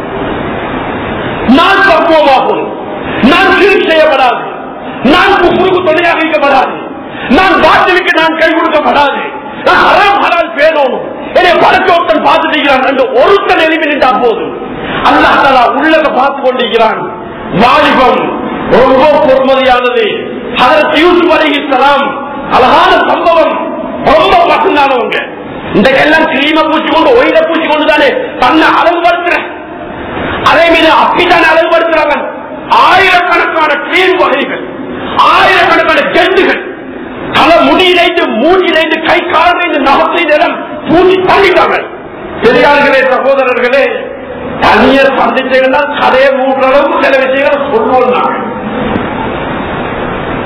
நான் பக்குவமாகும் நான் கீழ் செய்யப்படாது நான் குப்புக்கு துணையாக வைக்கப்படாது நான் பாட்டிலுக்கு நான் கை கொடுக்கப்படாது நான் ஹராம் ஹலால் பேணும் என்னை பழக்கோட்டம் பார்த்துட்டு இருக்கிறான் என்று ஒருத்தன் எழுப்பி நின்றா போதும் அல்லாஹ் தலா உள்ளத பார்த்து கொண்டிருக்கிறான் வாலிபம் ரொம்ப பொறுமதியானது அதற்கு யூசுப் அலிஹிஸ்லாம் அழகான சம்பவம் ரொம்ப பசங்கானவங்க இன்றைக்கெல்லாம் கிரீம பூச்சி கொண்டு ஒயில பூச்சி கொண்டு தானே தன்னை அழகுபடுத்துற அதே மீது அப்படித்தானே அழகுபடுத்துறாங்க ஆயிரக்கணக்கான கிரீம் வகைகள் ஆயிரக்கணக்கான ஜெண்டுகள் தலை முடியிலைந்து மூஞ்சிலைந்து கை காலிலைந்து நகத்தை நிலம் பூச்சி தள்ளிட்டாங்க பெரியார்களே சகோதரர்களே தனிய சந்திச்சீங்கன்னா கதையை மூன்ற அளவுக்கு சில விஷயங்களை சொல்லுவோம் நாங்கள்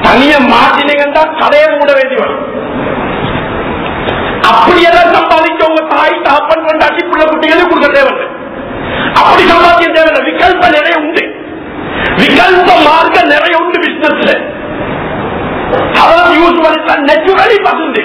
தனிய மாட்டினீங்கன்னா கதையை மூட வேண்டி வரும் அப்படியெல்லாம் சம்பாதிச்சவங்க தாய் தாப்பன் கொண்டாட்டி பிள்ளை குட்டிகளும் கொடுக்க தேவையில்லை அப்படி சம்பாதிக்க தேவையில்லை விகல்ப நிறைய உண்டு விகல்ப மார்க்க நிறைய உண்டு பிசினஸ்ல அதாவது யூஸ் பண்ணி நெச்சுரலி பசுந்து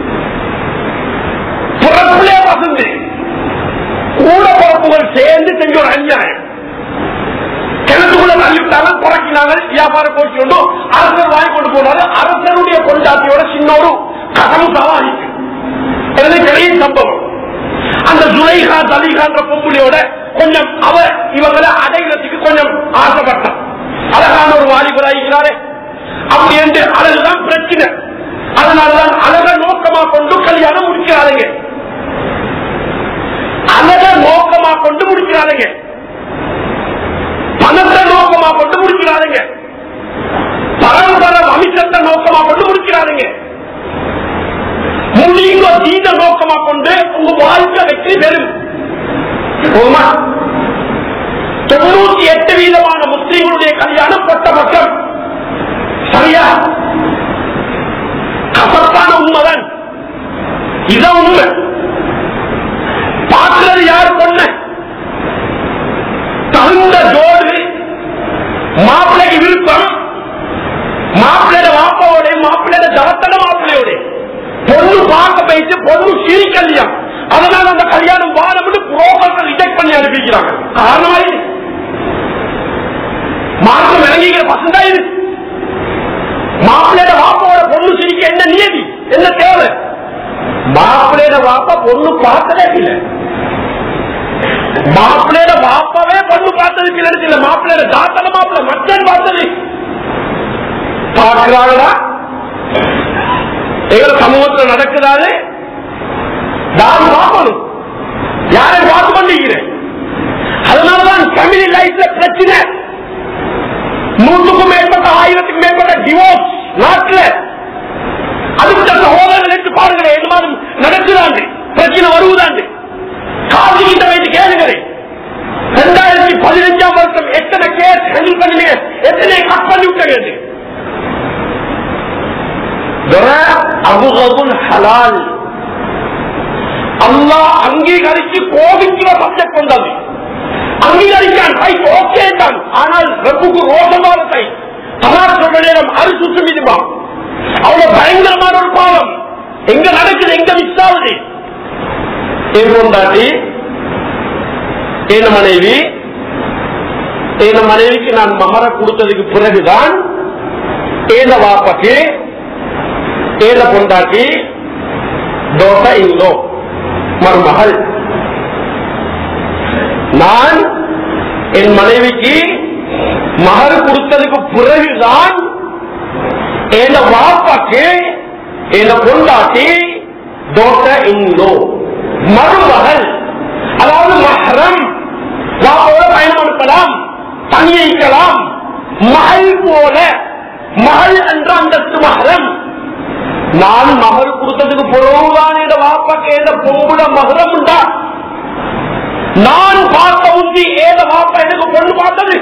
பிறப்பிலே பசுந்து கூட பிறப்புகள் சேர்ந்து செஞ்ச ஒரு அநியாயம் கிணத்துக்குள்ள தள்ளிவிட்டாங்க குறைக்கினாங்க வியாபாரம் போச்சு கொண்டு அரசர் வாங்கி கொண்டு போனாரு அரசருடைய கொண்டாட்டியோட சின்ன ஒரு கதம் சவாலிக்கு எனவே பெரிய சம்பவம் அந்த ஜுலைஹா தலிகான்ற பொம்புலியோட கொஞ்சம் அவ இவங்களை அடைகிறதுக்கு கொஞ்சம் ஆசைப்பட்டான் அழகான ஒரு வாலிபராகிறாரே அப்படி என்று அழகுதான் பிரச்சனை அதனாலதான் அழக நோக்கமா கொண்டு கல்யாணம் முடிக்கிறாருங்க அழக நோக்கமா கொண்டு முடிக்கிறாருங்க பணத்தை நோக்கமா கொண்டு முடிக்கிறாருங்க பரம்பர வம்சத்தை நோக்கமா கொண்டு முடிக்கிறாருங்க முடியுங்க தீன நோக்கமா கொண்டு உங்க வாழ்க்கை வெற்றி பெறும் போதுமா? தொண்ணூத்தி எட்டு வீதமான முஸ்லீம்களுடைய கல்யாணம் பட்ட பக்கம் சரியா கசப்பான உண்மைதான் இதான் உண்மை பார்க்கிறது யார் பொண்ணு தகுந்த ஜோடு மாப்பிள்ளைக்கு விருப்பம் மாப்பிள்ளையோட வாப்பாவோட மாப்பிள்ளையோட ஜலத்தன மாப்பிள்ளையோட பொண்ணு பார்க்க போயிட்டு பொண்ணு சிரிக்கலையாம் அதனால அந்த கல்யாணம் வாரம்னு புரோக்கர்கள் ரிஜெக்ட் பண்ணி அனுப்பிக்கிறாங்க காரணமா இது மார்க்கம் இறங்கிக்கிற பசந்தா இது மாப்பிள்ளையோட வாப்பாவோட பொண்ணு சிரிக்க என்ன நியதி என்ன தேவை மாப்பிள்ளையோட வாப்பா பொண்ணு பார்த்ததே இல்லை மாப்பிள்ளையோட வாப்பாவே பொண்ணு பார்த்ததுக்கு இல்ல மாப்பிள்ளையோட தாத்தன மாப்பிள்ளை மச்சன் பார்த்தது பார்க்கிறாங்களா எங்க சமூகத்தில் நடக்குதாது நான் பார்க்கணும் யாரை பார்த்து கொண்டிருக்கிறேன் அதனாலதான் ஃபேமிலி லைஃப்ல பிரச்சனை நூற்றுக்கும் மேற்பட்ட ஆயிரத்துக்கும் மேற்பட்ட டிவோர்ஸ் நாட்டில் அதுக்கு சகோதரர்கள் எடுத்து பாருங்களேன் என்ன மாதிரி நடக்குதாண்டு பிரச்சனை வருவதாண்டு காசு கிட்ட வைத்து கேளுங்களேன் ரெண்டாயிரத்தி பதினஞ்சாம் வருஷம் எத்தனை கேஸ் ஹேண்டில் பண்ணீங்க எத்தனை கட் பண்ணி விட்டது அபுகபுல் ஹலால் அல்லாஹ் அங்கீகரித்து கோபிக்கிற சப்ஜெக்ட் வந்தது அங்கீகரிக்கான் ரைட் ஓகே தான் ஆனால் ரப்புக்கு ரோஷமான கை தமார் சொல்ற நேரம் அரிசு சுமிதுமா அவ்வளவு பயங்கரமான ஒரு பாவம் எங்க நடக்குது எங்க மிஸ் ஆகுது என் பொண்டாட்டி என் மனைவி என் மனைவிக்கு நான் மகர கொடுத்ததுக்கு பிறகுதான் ஏன வாப்பக்கு ஏன பொண்டாட்டி தோசை இந்தோ மருமகள் நான் என் மனைவிக்கு மகர் கொடுத்ததுக்கு பிறகுதான் என் வாப்பாக்கு என் பொண்டாட்டி தோசை இந்தோ மருமகள் அதாவது மகரம் வாப்போட பயணம் எடுக்கலாம் தனியைக்கலாம் மகள் போல மகள் என்ற அந்தஸ்து மகரம் நான் மகள் கொடுத்ததுக்கு பிறகுதான் என் வாப்பாக்கு எந்த பொம்புட மகரம் உண்டா நான் பார்த்த முந்தி ஏத வாப்பா எனக்கு பொண்ணு பார்த்தது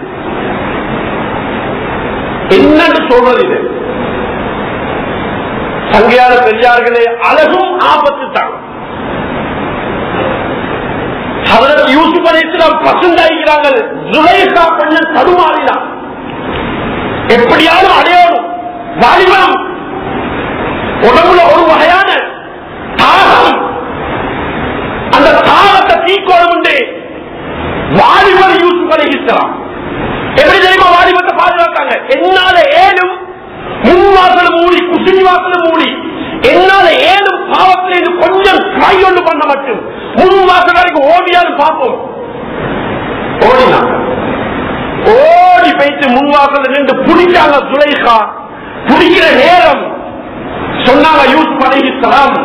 என்னன்னு சொல்றது இது சங்கையார பெரியார்களே அழகும் ஆபத்து தான் ஹதரத் யூசுப் அலி இஸ்லாம் பசுந்தாகிறார்கள் ஜுலைஹா பெண்ணு தடுமாறினான் எப்படியாவது அடையணும் வாலிபம் உடம்புல ஒரு வகையான தாகம் அந்த தாகத்தை தீக்கோளம் உண்டு வாலிபர் யூசுப் அலி இஸ்லாம் எப்படி தெரியுமா வாலிபத்தை பாதுகாக்காங்க என்னால ஏனும் முன் வாசல் மூடி குசினி வாசல் மூடி என்னால ஏனும் பாவத்தில் இது கொஞ்சம் ட்ரை ஒன்று பண்ண மட்டும் முன் வாசல் வரைக்கும் ஓடியான்னு பார்ப்போம் ஓடினாங்க ஓடி போயிட்டு முன் வாசல் நின்று பிடிச்சாங்க சுலைஹா பிடிக்கிற நேரம் சொன்னாங்க யூஸ் பழகித்தலாம்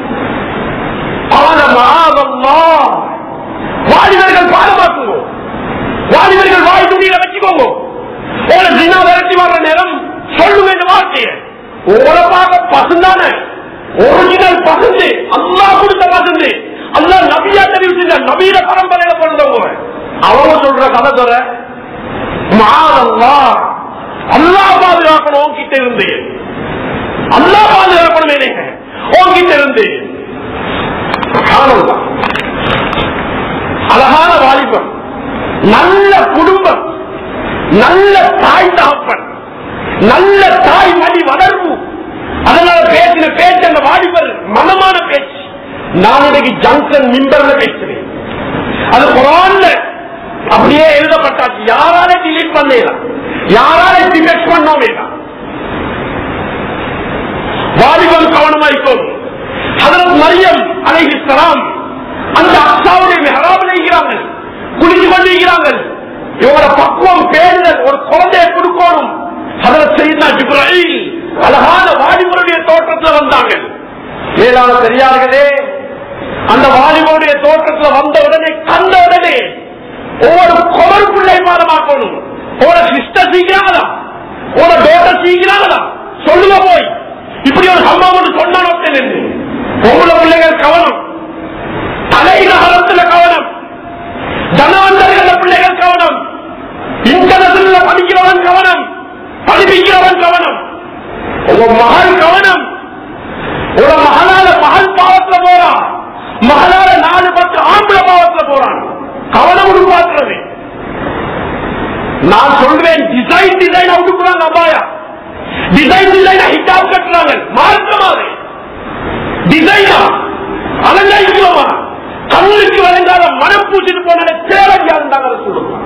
வாலிபர்கள் பாதுகாக்குங்க வாலிபர்கள் வாய் துணியில வச்சுக்கோங்க உங்களை தினா விரட்டி வர்ற நேரம் சொல்லுங்க இந்த வார்த்தையை உங்களை பார்க்க பசுந்தானே ஒரிஜினல் பசுந்து அல்லா கொடுத்த பசுந்து அல்லா நபியா தெரிவு செஞ்ச நபீர பரம்பரையில பிறந்தவங்க அவங்க சொல்ற கதை தர மாதல்லா அல்லா பாதுகாக்கணும் உன்கிட்ட இருந்து அல்லா பாதுகாக்கணும் இல்லைங்க உன்கிட்ட இருந்து காரணம் அழகான வாலிபம் நல்ல குடும்பம் நல்ல தாய் தகப்பன் நல்ல தாய் மணி வளர்வு அதனால பேசின பேச்சு அந்த வாலிபர் மனமான பேச்சு நான் இன்னைக்கு ஜங்ஷன் மிம்பர்ல பேசுறேன் அது குரான்ல அப்படியே எழுதப்பட்டாச்சு யாரால டிலீட் பண்ணலாம் யாரால டிலெக்ட் பண்ணோம் வாலிபம் கவனமா இருக்கும் அதற்கு மரியம் அலைஹிஸ்ஸலாம் அந்த அக்ஷாவுடைய மெஹராபில் இருக்கிறார்கள் குளிச்சு கொண்டிருக்கிறார்கள் இவரோட பக்குவம் பேருதல் ஒரு குழந்தையை கொடுக்கணும் அதற்கு செய்தா ஜிப்ராஹிம் அழகான வாலிபருடைய தோற்றத்தில் வந்தாங்க மேலான பெரியார்களே அந்த வாலிபருடைய தோற்றத்தில் வந்த உடனே கண்ட உடனே ஒவ்வொரு குமர் பிள்ளை மாதமாக்கணும் ஒரு சிஸ்டர் சீக்கிறாங்களா ஒரு டோட்டர் சீக்கிறாங்களா சொல்லுங்க போய் இப்படி ஒரு சம்பவம் ஒன்று சொன்னாலும் என்று பொம்பளை பிள்ளைகள் கவனம் தலைநகரத்துல கவனம் தனவந்தர்கள் பிள்ளைகள் கவனம் இன்டர்நெட்ல படிக்கிறவன் கவனம் படிப்பிக்கிறவன் கவனம் உங்க மகள் கவனம் உங்க மகளால மகள் பாவத்துல போறான் மகளால நாலு பத்து ஆம்பளை பாவத்துல போறான் கவனம் உருவாக்குறது நான் சொல்றேன் டிசைன் டிசைன் உடுக்குறாங்க அபாயா டிசைன் டிசைன் ஹிட்டாப் கட்டுறாங்க மாற்றமாக டிசைனா அலங்காரிக்கிறோமா கண்ணுக்கு வழங்காத மனம் பூசிட்டு போன தேவையா இருந்தாங்க சொல்லுவாங்க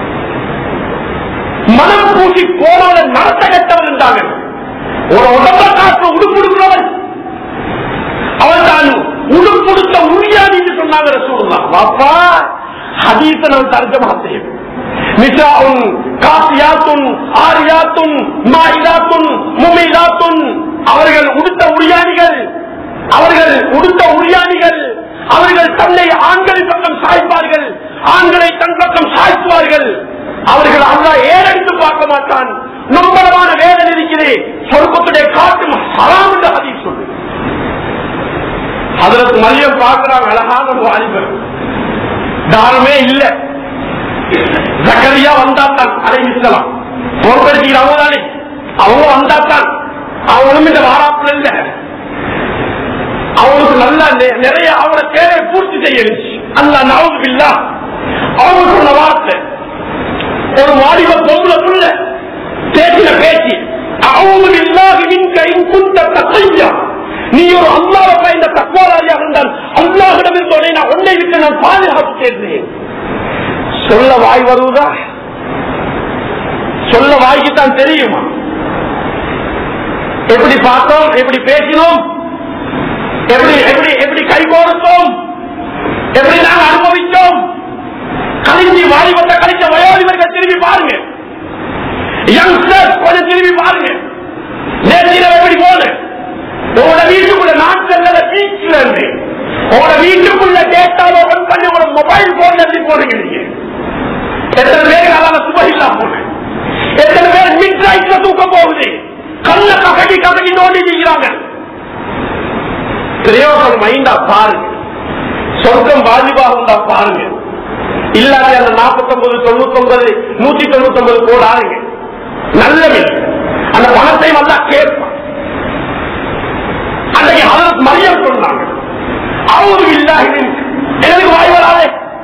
மனம் பூசி போனவன நடத்த கட்டவன் இருந்தாங்க ஒரு உடம்ப காற்று உடுப்புடுக்கிறவன் அவன் தான் உடுப்புடுத்த முடியாது என்று சொன்னாங்க சொல்லலாம் பாப்பா ஹதீசனம் தர்ஜமா செய்யும் நிசாவும் காசியாத்துன் ஆரியாத்துன் மாயிலாத்துன் முமிலாத்துன் அவர்கள் உடுத்த உரியாணிகள் அவர்கள் உடுத்த உரியாணிகள் அவர்கள் தன்னை ஆண்களின் பக்கம் சாய்ப்பார்கள் ஆண்களை தன் பக்கம் சாய்த்துவார்கள் அவர்கள் அல்லா ஏறெடுத்து பார்க்க மாட்டான் நம்பளமான வேதனை இருக்கிறே சொர்க்கத்துடைய காட்டும் ஹராம் என்று அதில் சொல்லு அதற்கு மதியம் பார்க்கிறாங்க அழகான ஒரு வாலிபர் தாரமே இல்ல ஜக்கரியா வந்தாத்தான் அலைவிக்கலாம் பொறுப்படுத்திக்கிறவங்க தானே அவங்க வந்தாத்தான் அவங்களும் இந்த வாராப்புல இல்ல அவங்களுக்கு நல்லா நெ- நிறைய அவங்கள தேவை பூர்த்தி செய்யணுச்சு அல்ல நவது இல்லா அவங்க சொன்ன வார்த்தை ஒரு வாலிப பொம்பளை புள்ள பேசின பேச்சு அவங்க இல்லாத மின் கை குந்த தத்தையா நீ ஒரு அல்லாவை பயந்த தக்குவாராளியாக இருந்தால் அல்லாஹிடம் இருந்தோடனே நான் ஒன்றை விட்டு நான் பாதுகாப்பு சேர்ந்தேன் சொல்ல வாய் வருவதா சொல்ல வாய்க்குத்தான் தெரியுமா எப்படி பார்த்தோம் எப்படி பேசினோம் எப்படி எப்படி எப்படி கை கோர்த்தோம் எப்படி நாங்கள் அனுபவித்தோம் கழிஞ்சி வாலிபத்தை கழிச்ச வயோதிபர்கள் திரும்பி பாருங்க யங்ஸ்டர்ஸ் கொஞ்சம் திரும்பி பாருங்க நேற்றில எப்படி போன உங்களோட வீட்டுக்குள்ள நாட்கள் பீச்ல இருந்து உங்களோட வீட்டுக்குள்ள டேட்டாவை ஒன் பண்ணி உங்களோட மொபைல் போன்ல இருந்து போறீங்க நீங்க எத்தனை பேர் அதால சுப இல்லாம போனேன் எத்தனை பேர் மிட் நைட்ல தூக்க போகுது கண்ண கசக்கி கசக்கி நோண்டி செய்கிறாங்க பிரயோகம் மைண்டா பாருங்க சொர்க்கம் வாஜிபாக இருந்தா பாருங்க இல்லாத அந்த நாற்பத்தி ஒன்பது தொண்ணூத்தி ஒன்பது நூத்தி தொண்ணூத்தி ஒன்பது கோடி ஆளுங்க நல்லது அந்த பணத்தை வந்தா கேட்பான் அன்றைக்கு அதற்கு மரியம் சொன்னாங்க அவரு இல்லாத எனக்கு வாய் வராதே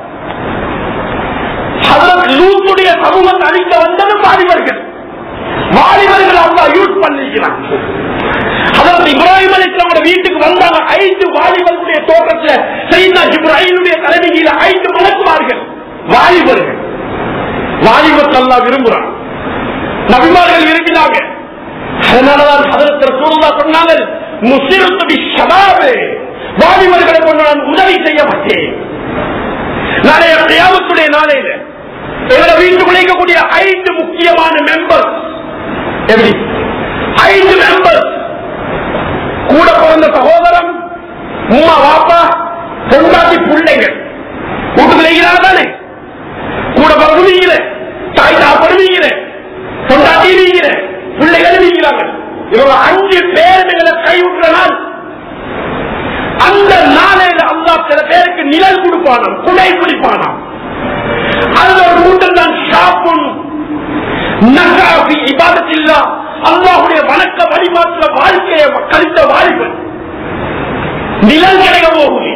அதற்கு லூத்துடைய சமூகத்தை அழிக்க வந்தது வாலிபர்கள் வாலிபர்கள் அல்லா யூஸ் பண்ணிக்கிறான் அதற்கு இப்ராஹிம் அலிஸ்லாமோட வீட்டுக்கு வந்தாங்க ஐந்து வாலிபர்களுடைய தோற்றத்தில் செய்தா இப்ராஹிமுடைய தலைமையில ஐந்து மலக்குமார்கள் வாலிபர்கள் வாலிபத்தை அல்லா விரும்புறான் நபிமார்கள் விரும்பினாங்க அதனாலதான் அதற்கு சூழ்நிலை சொன்னாங்க முசிறுத்து சதாபே வாலிபர்களை கொண்டு நான் உதவி செய்ய மாட்டேன் நாளைய தியாகத்துடைய நாளையில எங்களை வீட்டுக்குள்ள இருக்கக்கூடிய ஐந்து முக்கியமான மெம்பர் எப்படி ஐந்து மெம்பர் கூட பிறந்த சகோதரன் உமா வாப்பா பொண்டாட்டி பிள்ளைங்க வீட்டுக்குள்ள இருக்கிறாங்க தானே கூட பிறகுவீங்கிற தாய் தாப்படுவீங்கிற பொண்டாட்டி வீங்கிற பிள்ளைகள் வீங்கிறாங்க இவங்க அஞ்சு பேர் எங்களை கைவிட்டுற நாள் அந்த நாளையில அல்லா சில பேருக்கு நிழல் கொடுப்பானாம் குடை பிடிப்பானாம் அதுல ஒரு கூட்டம் தான் ஷாப்புன் நகாபி இபாதத்தில்லா அல்லாஹுடைய வணக்க வழிபாட்டுல வாழ்க்கையை கழித்த வாலிபன் நிலம் கிடைக்க போகுது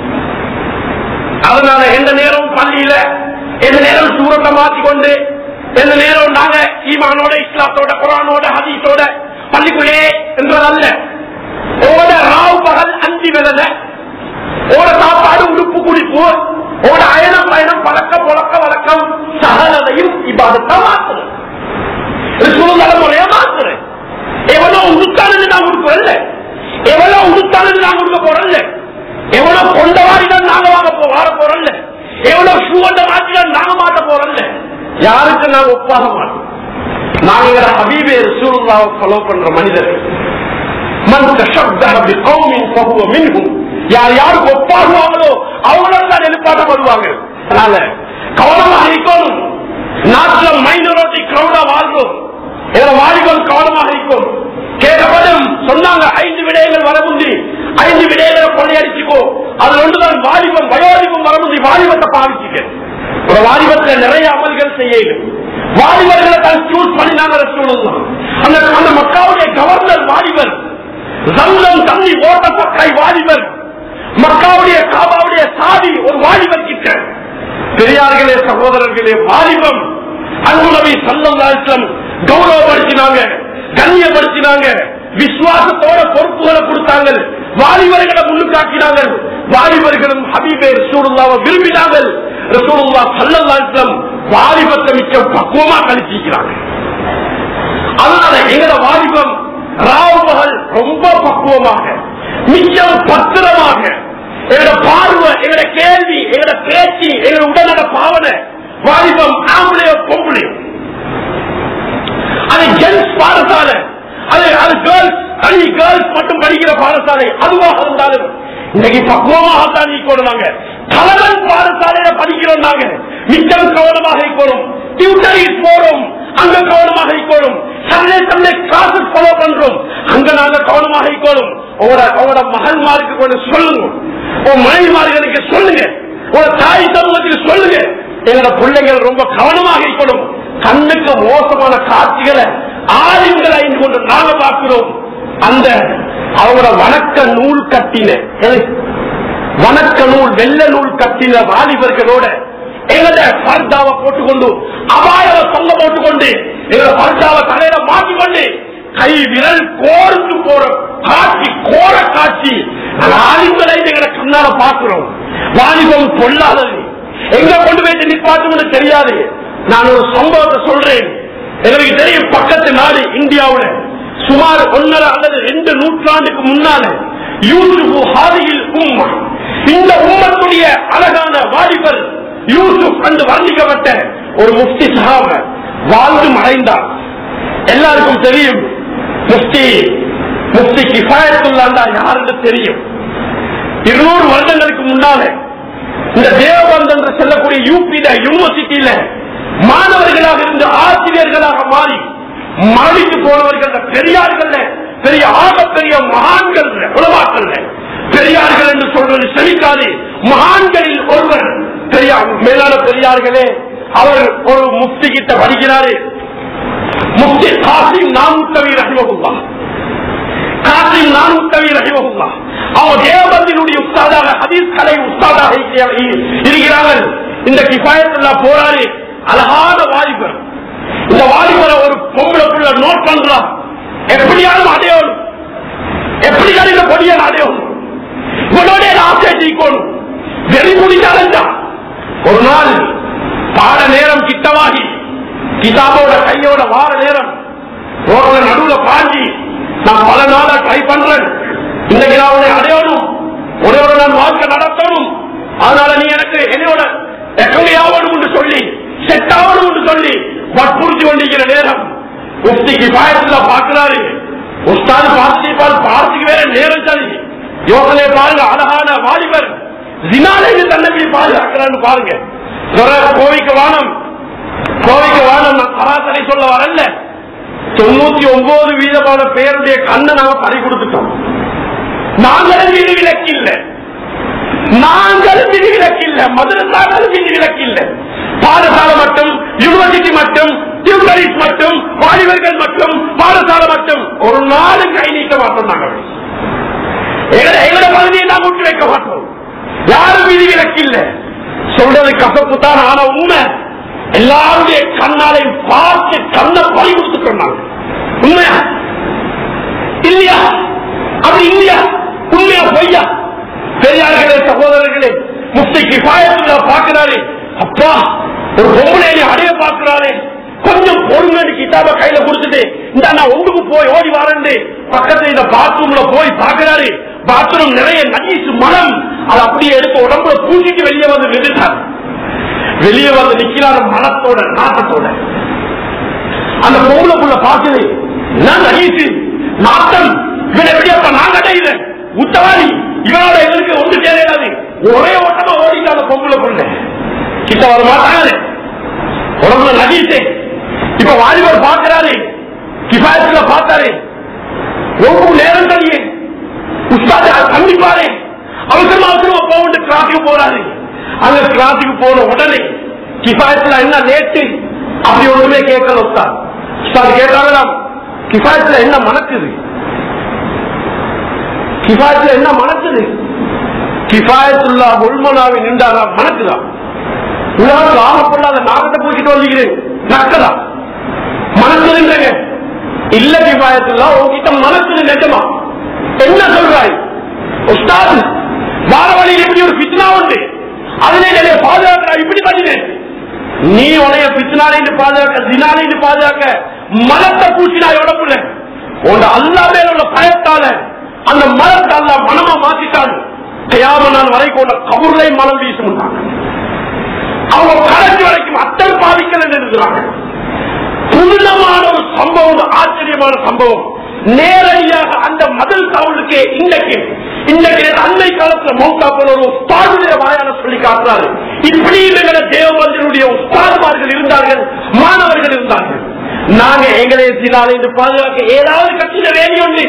அதனால எந்த நேரம் பள்ளியில எந்த நேரம் சூரத்தை மாற்றிக்கொண்டு எந்த நேரம் நாங்க ஈமானோட இஸ்லாத்தோட குரானோட ஹதீஸோட பள்ளிக்குள்ளே என்றதல்ல ஓட ராவு பகல் அஞ்சு விலத ஓட சாப்பாடு உடுப்பு குடிப்பு ஓட அயனம் பயணம் பழக்க புழக்க வழக்கம் சகலதையும் இப்பாதத்தா மாத்துறேன் தலைமுறையா மாத்துறேன் எவ்வளவு உடுத்தானது நான் கொடுக்கறல்ல எவ்வளவு உடுத்தானது நான் கொடுக்க போறல்ல எவ்வளவு கொண்டவாடி தான் நாங்க வாங்க போ வார போறல்ல எவ்வளவு ஷூவண்ட மாற்றி தான் நாங்க மாட்ட போறல்ல யாருக்கு நாங்க ஒப்பாக மாட்டோம் நாங்க எங்களை ஹபீபே ரசூலுல்லாவை ஃபாலோ பண்ற மனிதர்கள் மன் தஷப்பஹ பிகௌமின் ஃபஹுவ மின்ஹும் யார் யாருக்கு ஒப்பாகுவாங்களோ அவங்களோட தான் எழுப்பாட்டப்படுவாங்க அதனால கவனமாக இருக்கணும் நாட்டுல மைனாரிட்டி கிரௌடா வாழ்றோம் இதுல வாலிபம் கவனமாக இருக்கும் கேட்கப்படும் சொன்னாங்க ஐந்து விடயங்கள் வரமுந்தி ஐந்து விடயங்களை கொள்ளையடிச்சுக்கோ அதுல ஒன்றுதான் வாலிபம் வயோதிபம் வரமுந்தி வாலிபத்தை பாவிச்சுக்க ஒரு வாலிபத்துல நிறைய அமல்கள் செய்யணும் வாலிபர்களை தான் சூஸ் பண்ணினாங்க ரசூலுல்லாஹ். அந்த அந்த மக்காவுடைய கவர்னர் வாலிபர் ஜல்லம் தண்ணி ஓட்டப்பட்ட வாலிபர் மக்காவுடைய காபாவுடைய சாதி ஒரு வாலிபர் கிட்ட பெரியார்களே சகோதரர்களே வாலிபம் அன்புநபி சல்லம் கௌரவப்படுத்தினாங்க கண்ணியப்படுத்தினாங்க விசுவாசத்தோட பொறுப்புகளை கொடுத்தாங்க வாலிபர்களை முன்னுக்காக்கினாங்க வாலிபர்களும் ஹபீபே ரசூலுல்லாவை விரும்பினார்கள் ரசூலுல்லா சல்லல்லாஹு வாலிபத்தை மிக்க பக்குவமா கழிச்சிக்கிறாங்க அதனால எங்களோட வாலிபம் ராவு பகல் ரொம்ப பக்குவமாக மிச்சம் பத்திரமாக எங்களோட பார்வை எங்களோட கேள்வி எங்களோட பேச்சு எங்களோட உடனட பாவனை வாலிபம் ஆம்பளையோ பொம்பளையோ அது ஜென்ஸ் பாடசாலை அது அது கேர்ள்ஸ் தனி கேர்ள்ஸ் மட்டும் படிக்கிற பாடசாலை அதுவாக இருந்தாலும் இன்னைக்கு பக்குவமாகத்தான் இருக்கணும் கலவன் பாடசாலையில படிக்கிறோம் நாங்க மிச்சம் கவனமாக இருக்கணும் டியூட்டரிஸ் போறோம் அங்க கவனமாக இருக்கணும் சண்டே சண்டே கிளாஸஸ் ஃபாலோ பண்றோம் அங்க நாங்க கவனமாக இருக்கணும் உங்களோட உங்களோட மகன்மாருக்கு கொஞ்சம் சொல்லுங்க உங்க மனைவிமார்களுக்கு சொல்லுங்க உங்க தாய் சமூகத்துக்கு சொல்லுங்க எங்களோட பிள்ளைகள் ரொம்ப கவனமாக இருக்கணும் கண்ணுக்கு மோசமான காட்சிகளை ஆளுங்களை ஐந்து கொண்டு நாங்க பார்க்கிறோம் அந்த அவங்களோட வணக்க நூல் கட்டின எது? வணக்க நூல் வெள்ள நூல் கட்டின வாலிபர்களோட எங்களோட பர்தாவை போட்டுக்கொண்டு அபாயவை தொங்க போட்டுக்கொண்டு எங்களோட பர்தாவை தலையில மாட்டிக்கொண்டு கை விரல் கோர்ந்து போற காட்சி கோர காட்சி ஆளுங்களை எங்களை கண்ணால பார்க்கிறோம் வாலிபம் பொல்லாதது எங்க கொண்டு போய் நிப்பாட்டும்னு தெரியாது நான் ஒரு சம்பவத்தை சொல்றேன் எனக்கு தெரியும் பக்கத்து நாடு இந்தியாவுல சுமார் ஒன்னரை அல்லது ரெண்டு நூற்றாண்டுக்கு முன்னால யூசுப் ஹாதியில் உம்மா இந்த உம்மத்துடைய அழகான வாலிபர் யூசுப் என்று வர்ணிக்கப்பட்ட ஒரு முஃப்தி சஹாப வாழ்ந்து மறைந்தார் எல்லாருக்கும் தெரியும் முஃப்தி முஃப்தி கிஃபாயத்துல்லாண்டா யாருன்னு தெரியும் இருநூறு வருடங்களுக்கு முன்னால இந்த தேவபந்த் என்று சொல்லக்கூடிய யூபியில யூனிவர்சிட்டியில மாணவர்களாக இருந்து ஆசிரியர்களாக மாறி மாறிட்டு போனவர்கள் பெரியார்கள் பெரிய ஆக பெரிய மகான்கள் உலமாக்கல் பெரியார்கள் என்று சொல்வது செவிக்காது மகான்களில் ஒருவர் பெரியார் மேலான பெரியார்களே அவர் ஒரு முஃப்தி கிட்ட வருகிறாரு முஃப்தி காசிம் நானூத்தவி ரஹிமகுல்லா காசிம் நானூத்தவி ரஹிமகுல்லா அவர் தேவபந்தினுடைய உஸ்தாதாக ஹதீஸ் கலை உஸ்தாதாக இருக்கிறார்கள் இந்த கிஃபாயத்துல்லா போராளி அழகான வாலிபர் இந்த வாலிபரை ஒரு பொம்பளை புள்ள நோட் பண்றான் எப்படியாலும் அடையணும் எப்படியாலும் இந்த கொடியை அடையணும் இவனோட ஆசை ஜெயிக்கணும் வெறி முடிஞ்சாலா ஒரு நாள் பாட நேரம் கிட்டவாகி கிதாபோட கையோட வார நேரம் ரோட்ல நடுவுல பாஞ்சி நான் பல நாளா ட்ரை பண்றேன் இன்னைக்கு நான் உன்னை அடையணும் உன்னோட நான் வாழ்க்கை நடத்தணும் அதனால நீ எனக்கு என்னோட எக்கங்கையாவணும் என்று சொல்லி செட் ஆகணும் என்று சொல்லி வற்புறுத்தி கொண்டிருக்கிற நேரம் முஃப்திக்கு பாயத்துல பார்க்கிறாரு உஸ்தாது பார்த்துப்பாரு பார்த்துக்கு வேற நேரம் சரி யோசனை பாருங்க அழகான வாலிபர் ஜினாலே தன்னை பாதுகாக்கிறான்னு பாருங்க சொல்ற கோவிக்க வானம் கோவிக்க வானம் நான் சராசரி சொல்ல வரல தொண்ணூத்தி ஒன்பது வீதமான பேருடைய கண்ணை நாம பறி கொடுத்துட்டோம் நாங்களும் விதி விலக்கு இல்லை நாங்கள் விதி விலக்கு இல்லை மதுரசாக்கள் விதி விலக்கு இல்லை பாடசாலை மட்டும் யூனிவர்சிட்டி மட்டும் டியூட்டரிஸ் மட்டும் வாலிபர்கள் மட்டும் பாடசாலை மட்டும் ஒரு நாளும் கை நீக்க மாட்டோம் நாங்கள் எங்களை எங்களை பகுதியை நாம் விட்டு வைக்க மாட்டோம் யாரும் விதி விலக்கு இல்ல சொல்றது கசப்பு தான் ஆன உண்மை எல்லாருடைய கண்ணாலையும் பார்த்து கண்ணை பறி கொடுத்து சொன்னாங்க உண்மையா இல்லையா அப்படி இல்லையா உண்மையா பொய்யா பெரியார்களே சகோதரர்களே முஃப்தி கிஃபாயத்துல பாக்குறாரு அப்பா ஒரு பொம்பளை அடைய பாக்குறாரு கொஞ்சம் பொறுங்கன்னு கிட்டாப கையில கொடுத்துட்டு இந்த நான் ஒன்றுக்கு போய் ஓடி வரேன் பக்கத்துல இந்த பாத்ரூம்ல போய் பாக்குறாரு பாத்ரூம் நிறைய நஜீசு மனம் அது அப்படியே எடுத்து உடம்புல பூசிட்டு வெளியே வந்து நின்றுட்டார் வெளியே வந்து நிக்கிறாரு மனத்தோட நாட்டத்தோட அந்த பொம்பளைக்குள்ள பாக்குது நான் நஜீசு நாட்டம் இவன் எப்படியாப்ப நான் கடையில உத்தவாளி இவனோட எங்களுக்கு ஒன்று சேராது ஒரே ஓட்டமா ஓடிட்டு அந்த பொம்பளை புள்ள கிட்ட வர மாட்டாங்க உடம்புல நஜீசே இப்ப வாலிபர் பார்க்கிறாரு கிபாயத்துல பார்த்தாரு ஒவ்வொரு நேரம் தனியே உஸ்தாத கண்டிப்பாரு அவசரமா அவசரமா போட்டு கிளாஸுக்கு போறாரு அங்க கிளாஸுக்கு போன உடனே கிபாயத்துல என்ன லேட்டு அப்படி ஒண்ணுமே கேட்கல உஸ்தாத் உஸ்தாத் கேட்டாங்களாம் கிபாயத்துல என்ன மணக்குது கிபாயத்துல என்ன மணக்குது கிபாயத்துல்லா உள்மனாவை நின்றாரா மணக்குதா உலகத்தில் ஆகப்படாத நாகத்தை பூச்சிட்டு வந்துக்கிறேன் நக்கதா மனசுன்றங்க இல்ல கிபாயத்துல்லா உங்ககிட்ட மனசு நிஜமா என்ன சொல்றாய் உஸ்தாத் வார வழியில் இப்படி ஒரு பித்னா உண்டு அதிலே என்னை பாதுகாக்கிறா இப்படி பண்ணினேன் நீ உனைய பித்னாலின்னு பாதுகாக்க தினாலின்னு பாதுகாக்க மனத்தை பூச்சினாய் உடம்புல உன் அல்லா மேல உள்ள பயத்தால அந்த மனத்தை அல்ல மனமா மாத்திட்டான் கையாம நாள் வரைக்கும் உன்னை கபூர்லை மனம் வீசுனாங்க அவங்க கடைசி வரைக்கும் அத்தனை பாதிக்கல இருக்கிறாங்க புனிதமான ஒரு சம்பவம் ஆச்சரியமான சம்பவம் நேரடியாக அந்த மதல் காவலுக்கு இன்றைக்கு இன்றைக்கு அன்னை காலத்துல மௌத்தா போன ஒரு உஸ்தாதுடைய வாயான சொல்லி காட்டுறாரு இப்படி எங்களை தேவபந்தனுடைய உஸ்தாதுமார்கள் இருந்தார்கள் மாணவர்கள் இருந்தார்கள் நாங்க எங்களை சிலாலை என்று பாதுகாக்க ஏதாவது கட்சியில வேண்டி ஒன்று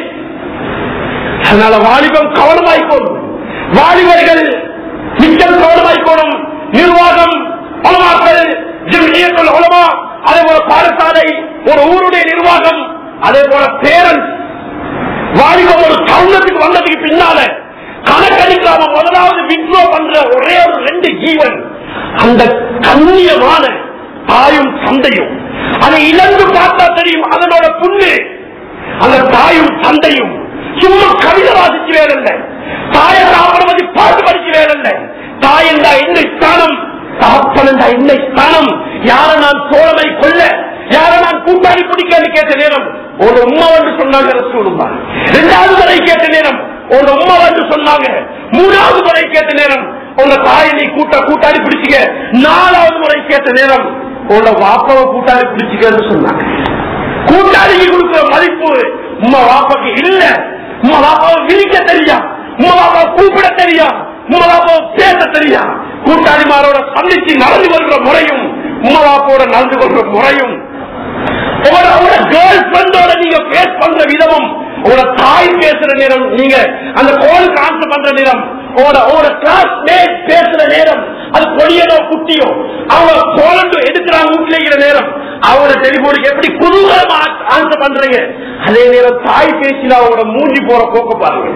அதனால வாலிபம் கவனமாய்க்கோணும் வாலிபர்கள் மிச்சம் கவனமாய்க்கோணும் நிர்வாகம் உலமாக்கள் ஜிம்மியத்துல் உலமா அதே போல பாடசாலை ஒரு ஊருடைய நிர்வாகம் அதே போல பேரன் வாலிபம் ஒரு தருணத்துக்கு வந்ததுக்கு பின்னால கணக்கணிக்காம முதலாவது வித்ரோ பண்ற ஒரே ஒரு ரெண்டு ஜீவன் அந்த கண்ணியமான தாயும் தந்தையும் அதை இழந்து பார்த்தா தெரியும் அதனோட புண்ணு அந்த தாயும் தந்தையும் சும்மா கவிதை வாசிச்சு வேறல்ல தாயை சாப்பிடுவது பாட்டு படிச்சு வேறல்ல தாய் என்றா என்ன ஸ்தானம் தகப்பன் என்றா என்ன ஸ்தானம் யாரை நான் தோழமை கொள்ள யாரை நான் கூட்டாளி பிடிக்கன்னு கேட்ட நேரம் ஒரு உம்மா வந்து சொன்னாங்க ரசூலுமா இரண்டாவது முறை கேட்ட நேரம் ஒரு உம்மா வந்து சொன்னாங்க மூணாவது முறை கேட்ட நேரம் உங்க தாயை நீ கூட்ட கூட்டாளி பிடிச்சிக்க நாலாவது முறை கேட்ட நேரம் உன்னோட வாப்பாவை கூட்டாளி பிடிச்சிக்கன்னு சொன்னாங்க கூட்டாளிக்கு கொடுக்கிற மதிப்பு உமா வாப்பாக்கு இல்ல உமா வாப்பாவை விரிக்க தெரியா உமா வாப்பாவை கூப்பிட தெரியா உமா வாப்பாவை பேச தெரியா கூட்டாளிமாரோட சந்திச்சு நடந்து கொள்ற முறையும் உமா வாப்போட நடந்து கொள்ற முறையும் உங்களோட கேர்ள் ஃபிரெண்டோட நீங்க பேஸ் பண்ற விதமும் உங்களோட தாய் பேசுற நேரம் நீங்க அந்த கோல் கான்சர் பண்ற நேரம் உங்களோட உங்களோட கிளாஸ்மேட் பேசுற நேரம் அது பொடியனோ குட்டியோ அவங்க கோலண்டு எடுக்கிறாங்க வீட்டுல இருக்கிற நேரம் அவங்களோட டெலிபோனுக்கு எப்படி குதூகலமா ஆன்சர் பண்றீங்க அதே நேரம் தாய் பேசினா அவங்களோட மூஞ்சி போற போக்க பாருங்க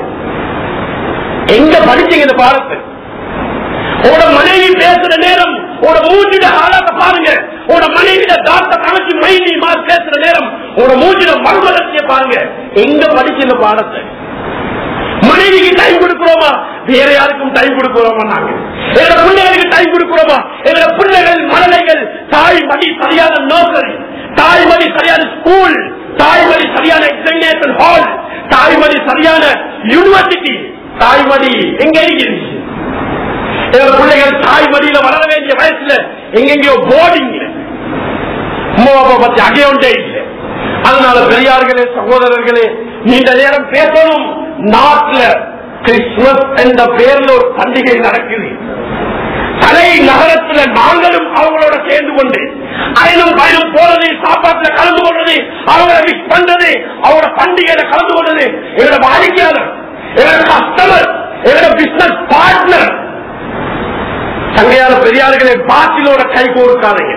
எங்க படிச்சீங்க இந்த பாடத்தை உங்களோட மனைவி பேசுற நேரம் உங்களோட மூஞ்சிட ஆளாக்க பாருங்க உங்களோட மனைவிட தாத்த கணக்கு மைனி மாதிரி பேசுற நேரம் உங்களோட மூஞ்சிட மறுமலர்ச்சிய பாருங்க எங்க படிச்சு இந்த பாடத்தை மனைவிக்கு டைம் கொடுக்கிறோமா வேற யாருக்கும் டைம் கொடுக்கிறோமா நாங்க எங்களோட பிள்ளைகளுக்கு டைம் கொடுக்கிறோமா எங்களோட பிள்ளைகள் மழலைகள் தாய் மடி சரியான நோக்கரி தாய் மடி சரியான ஸ்கூல் தாய் மடி சரியான எக்ஸாமினேஷன் ஹால் தாய் மடி சரியான யூனிவர்சிட்டி தாய் மடி எங்க இருக்கிறது எங்க பிள்ளைகள் தாய் மடியில வளர வேண்டிய வயசுல எங்கெங்கயோ போர்டிங் அம்மா அப்பா பத்தி அகையோண்டே இல்லை அதனால பெரியார்களே சகோதரர்களே நீண்ட நேரம் பேசணும் நாட்டுல கிறிஸ்துமஸ் என்ற பேர்ல ஒரு பண்டிகை நடக்குது தலை நகரத்துல நாங்களும் அவங்களோட சேர்ந்து கொண்டு அயனும் பயணம் போறது சாப்பாட்டுல கலந்து கொள்றது அவங்கள மிஸ் பண்றது அவங்களோட பண்டிகையில கலந்து கொள்றது எங்களோட வாடிக்கையாளர் எங்களோட கஸ்டமர் எங்களோட பிசினஸ் பார்ட்னர் தங்கையான பெரியார்களே பாட்டிலோட கை கோர்க்காதீங்க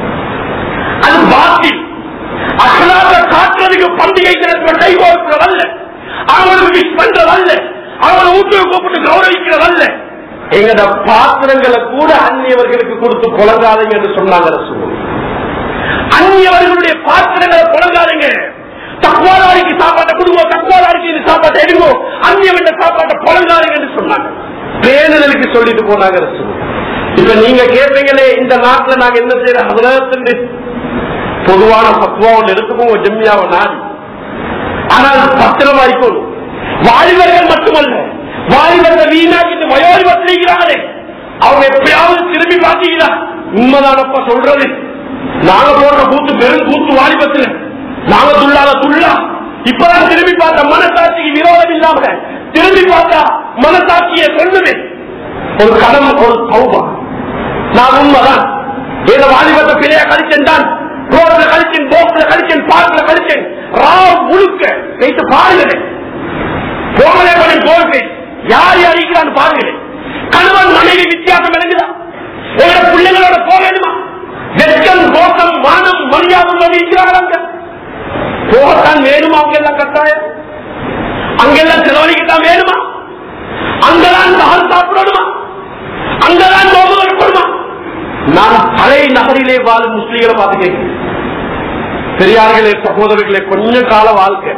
அது பாட்டில் அகலாக காட்டுறதுக்கு பண்டிகை தினத்துல கை கோர்க்கிறதல்ல அவங்களுக்கு விஷ் பண்றதல்ல அவங்களை ஊட்டுக்கு கூப்பிட்டு கௌரவிக்கிறதல்ல எங்கட பாத்திரங்களை கூட அந்நியவர்களுக்கு கொடுத்து புழங்காதீங்க என்று சொன்னாங்க ரசூல் அந்நியவர்களுடைய பாத்திரங்களை புழங்காதீங்க தக்குவாதாரிக்கு சாப்பாட்டை கொடுங்க தக்குவாதாரிக்கு இந்த சாப்பாட்டை எடுங்க அந்நியவன் சாப்பாட்டை புழங்காதீங்க என்று சொன்னாங்க பேணுதலுக்கு சொல்லிட்டு போனாங்க ரசூல் இப்ப நீங்க கேட்பீங்களே இந்த நாட்டுல நாங்க என்ன செய்யற அதுல பொதுவான பக்குவா ஒன்று எடுத்துக்கோங்க ஜெம்மியாவை நாடி ஆனால் பத்திரமா இருக்கணும் வாலிபர்கள் மட்டுமல்ல வாலிபர்கள் வீணாக்கிட்டு வயோதிபத்தில் இருக்கிறாங்களே அவங்க எப்பயாவது திரும்பி பாத்தீங்களா உண்மைதானப்பா சொல்றது நாங்க போடுற கூத்து பெரும் கூத்து வாலிபத்துல நாங்க துள்ளாத துள்ளா இப்பதான் திரும்பி பார்த்த மனசாட்சிக்கு விரோதம் இல்லாம திரும்பி பார்த்தா மனசாட்சியை சொல்லுது ஒரு கடம் ஒரு சௌபா நான் உண்மைதான் ஏதோ வாலிபத்தை பிழையா கழிச்சேன் தான் ரோட்ல கழிச்சேன் போக்குல கழிச்சேன் பார்க்கல கழிச்சேன் ராவ் முழுக்க வைத்து பாருங்களேன் போகலே பண்ணி போக்கு யார் யார் இருக்கிறான்னு பாருங்களேன் கணவன் மனைவி வித்தியாசம் விளங்குதா உங்களோட பிள்ளைங்களோட போக வேண்டுமா வெட்கம் கோஷம் மானம் மரியாதை உள்ளவங்க இருக்கிறாங்க போகத்தான் வேணுமா அவங்க எல்லாம் கட்டாயம் அங்கெல்லாம் செலவழிக்கத்தான் வேணுமா அங்கதான் நகல் சாப்பிடணுமா அங்கதான் நோம்பு இருக்கணுமா நான் பழைய நகரிலே வாழும் முஸ்லீம்களை பார்த்து கேட்கிறேன் பெரியார்களே சகோதரர்களே கொஞ்ச கால வாழ்க்கை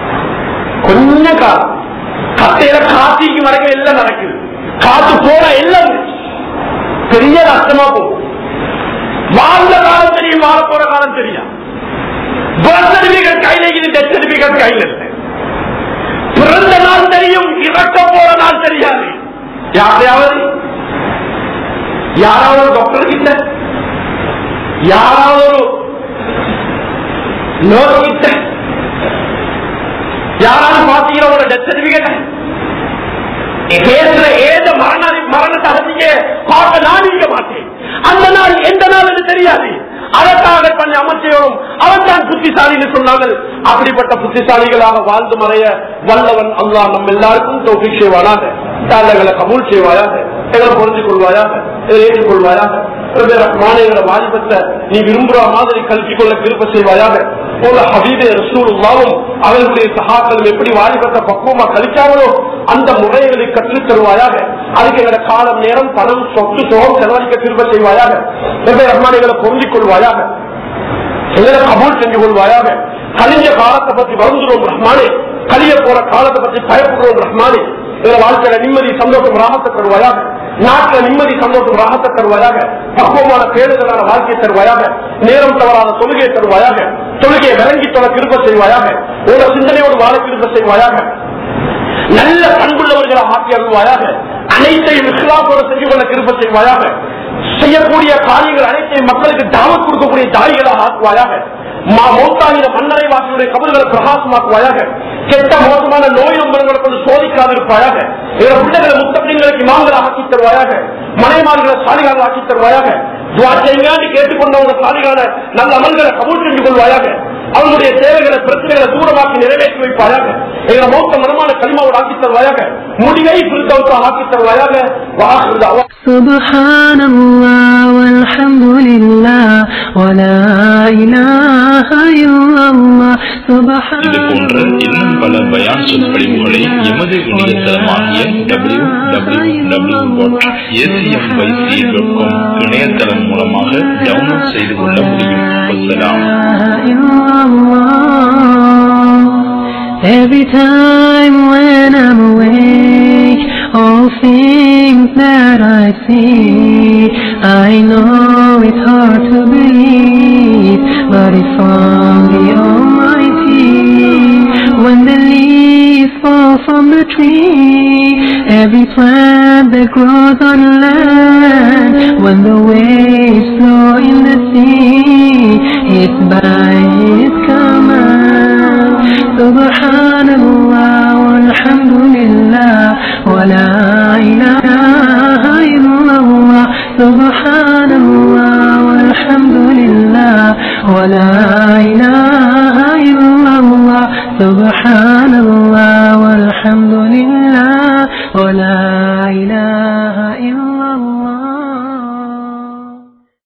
கொஞ்ச காலம் கத்தையில காத்திக்கு வரைக்கும் எல்லாம் நடக்குது காத்து போன எல்லாம் பெரிய நஷ்டமா போகும் வாழ்ந்த காலம் தெரியும் வாழ போற காலம் தெரியும் பர்த் சர்டிபிகேட் கையில இருக்குது டெத் சர்டிபிகேட் கையில இருக்கு பிறந்த நாள் தெரியும் இறக்க போற நாள் தெரியாது யாரையாவது யாராவது டாக்டர் கிட்ட யாராவது ஒரு நர்ஸ் கிட்ட யாராவது பாத்தீங்கன்னா ஒரு டெத் சர்டிபிகேட் பேசுற ஏத மரண மரணத்தை அறிஞ்ச பார்க்க நான் இருக்க மாட்டேன் அந்த நாள் எந்த நாள் என்று தெரியாது அதற்காக பண்ணி அமைச்சரும் அவன் தான் புத்திசாலின்னு சொன்னார்கள் அப்படிப்பட்ட புத்திசாலிகளாக வாழ்ந்து மறைய வல்லவன் அல்லாஹ் நம்ம எல்லாருக்கும் தோல்வி செய்வானாக தாண்டங்களை கபூல் செய்வாயாக எங்களை புரிஞ்சு கொள்வாயாக இதை ஏற்றுக்கொள்வாயாக மாநில வாலிபத்தை நீ விரும்புற மாதிரி கல்வி கொள்ள திருப்ப செய்வாயாக போல ஹபீபே ரசூலுல்லாவும் அவர்களுடைய சகாக்களும் எப்படி வாலிபத்தை பக்குவமா கழிச்சாங்களோ அந்த முறைகளை கற்றுத் தருவாயாக அதுக்கு எங்களோட காலம் நேரம் பணம் சொத்து சுகம் செலவழிக்க திரும்ப செய்வாயாக வெவ்வேறு ரஹ்மானிகளை பொருந்திக் கொள்வாயாக எங்களை கபூல் செஞ்சு கொள்வாயாக கலிஞ்ச காலத்தை பத்தி வருந்துறோம் ரஹ்மானே கலிய போற காலத்தை பத்தி பயப்படுறோம் ரஹ்மானே எங்களை வாழ்க்கையில நிம்மதி சந்தோஷம் ராகத்தை தருவாயாக நாட்டுல நிம்மதி சந்தோஷம் ராகத்தை தருவாயாக பக்குவமான பேருதலான வாழ்க்கையை தருவாயாக நேரம் தவறாத தொழுகையை தருவாயாக தொழுகையை விளங்கி தொலை திருப்ப செய்வாயாக உங்களோட சிந்தனையோடு வாழ திருப்ப செய்வாயாக நல்ல பண்புள்ளவர்களை ஆக்கி அருள்வாயாக அனைத்தையும் இஸ்லாத்தோட செஞ்சு கொள்ள திருப்ப செய்வாயாக செய்யக்கூடிய காரியங்கள் அனைத்தையும் மக்களுக்கு தாவத் கொடுக்கக்கூடிய தாய்களாக ஆக்குவாயாக மா மௌத்தாகிற மன்னரை வாசியுடைய கபல்களை பிரகாசமாக்குவாயாக கெட்ட மோசமான நோய் நம்பர்களை கொண்டு சோதிக்காதிருப்பாயாக எங்கள் பிள்ளைகளை முத்தப்பிங்களுக்கு இமாம்களை ஆக்கி தருவாயாக மனைமார்களை சாலிகாக ஆக்கி தருவாயாக துவா செய்யாண்டி கேட்டுக்கொண்டவங்க சாலிகான நல்ல அமல்களை கபூல் செஞ்சு கொள்வாயாக அவங்களுடைய தேவைகளை பிரச்சனைகளை தூரமாக்கி நிறைவேற்றி வைப்பாயாக எங்களை மௌத்த மனமான களிமாவோடு ஆக்கி தருவாயாக முடிவை பிரித்தவற்றை ஆக்கி தருவாயாக வாக்குறுதி سبحان الله والحمد لله ولا إله إلا الله سبحان இது போன்ற இன்னும் பல பயான் சொற்பொழிவுகளை எமது இணையதளமாகிய W W W dot ACMYC dot com இணையதளம் மூலமாக டவுன்லோட் செய்து கொள்ள முடியும் வசலாம் Every time when I'm awake, all things that I see, I know it's hard to believe, but it's from the Almighty. When the leaves fall from the tree, every plant that grows on land, when the waves flow in the sea, it's by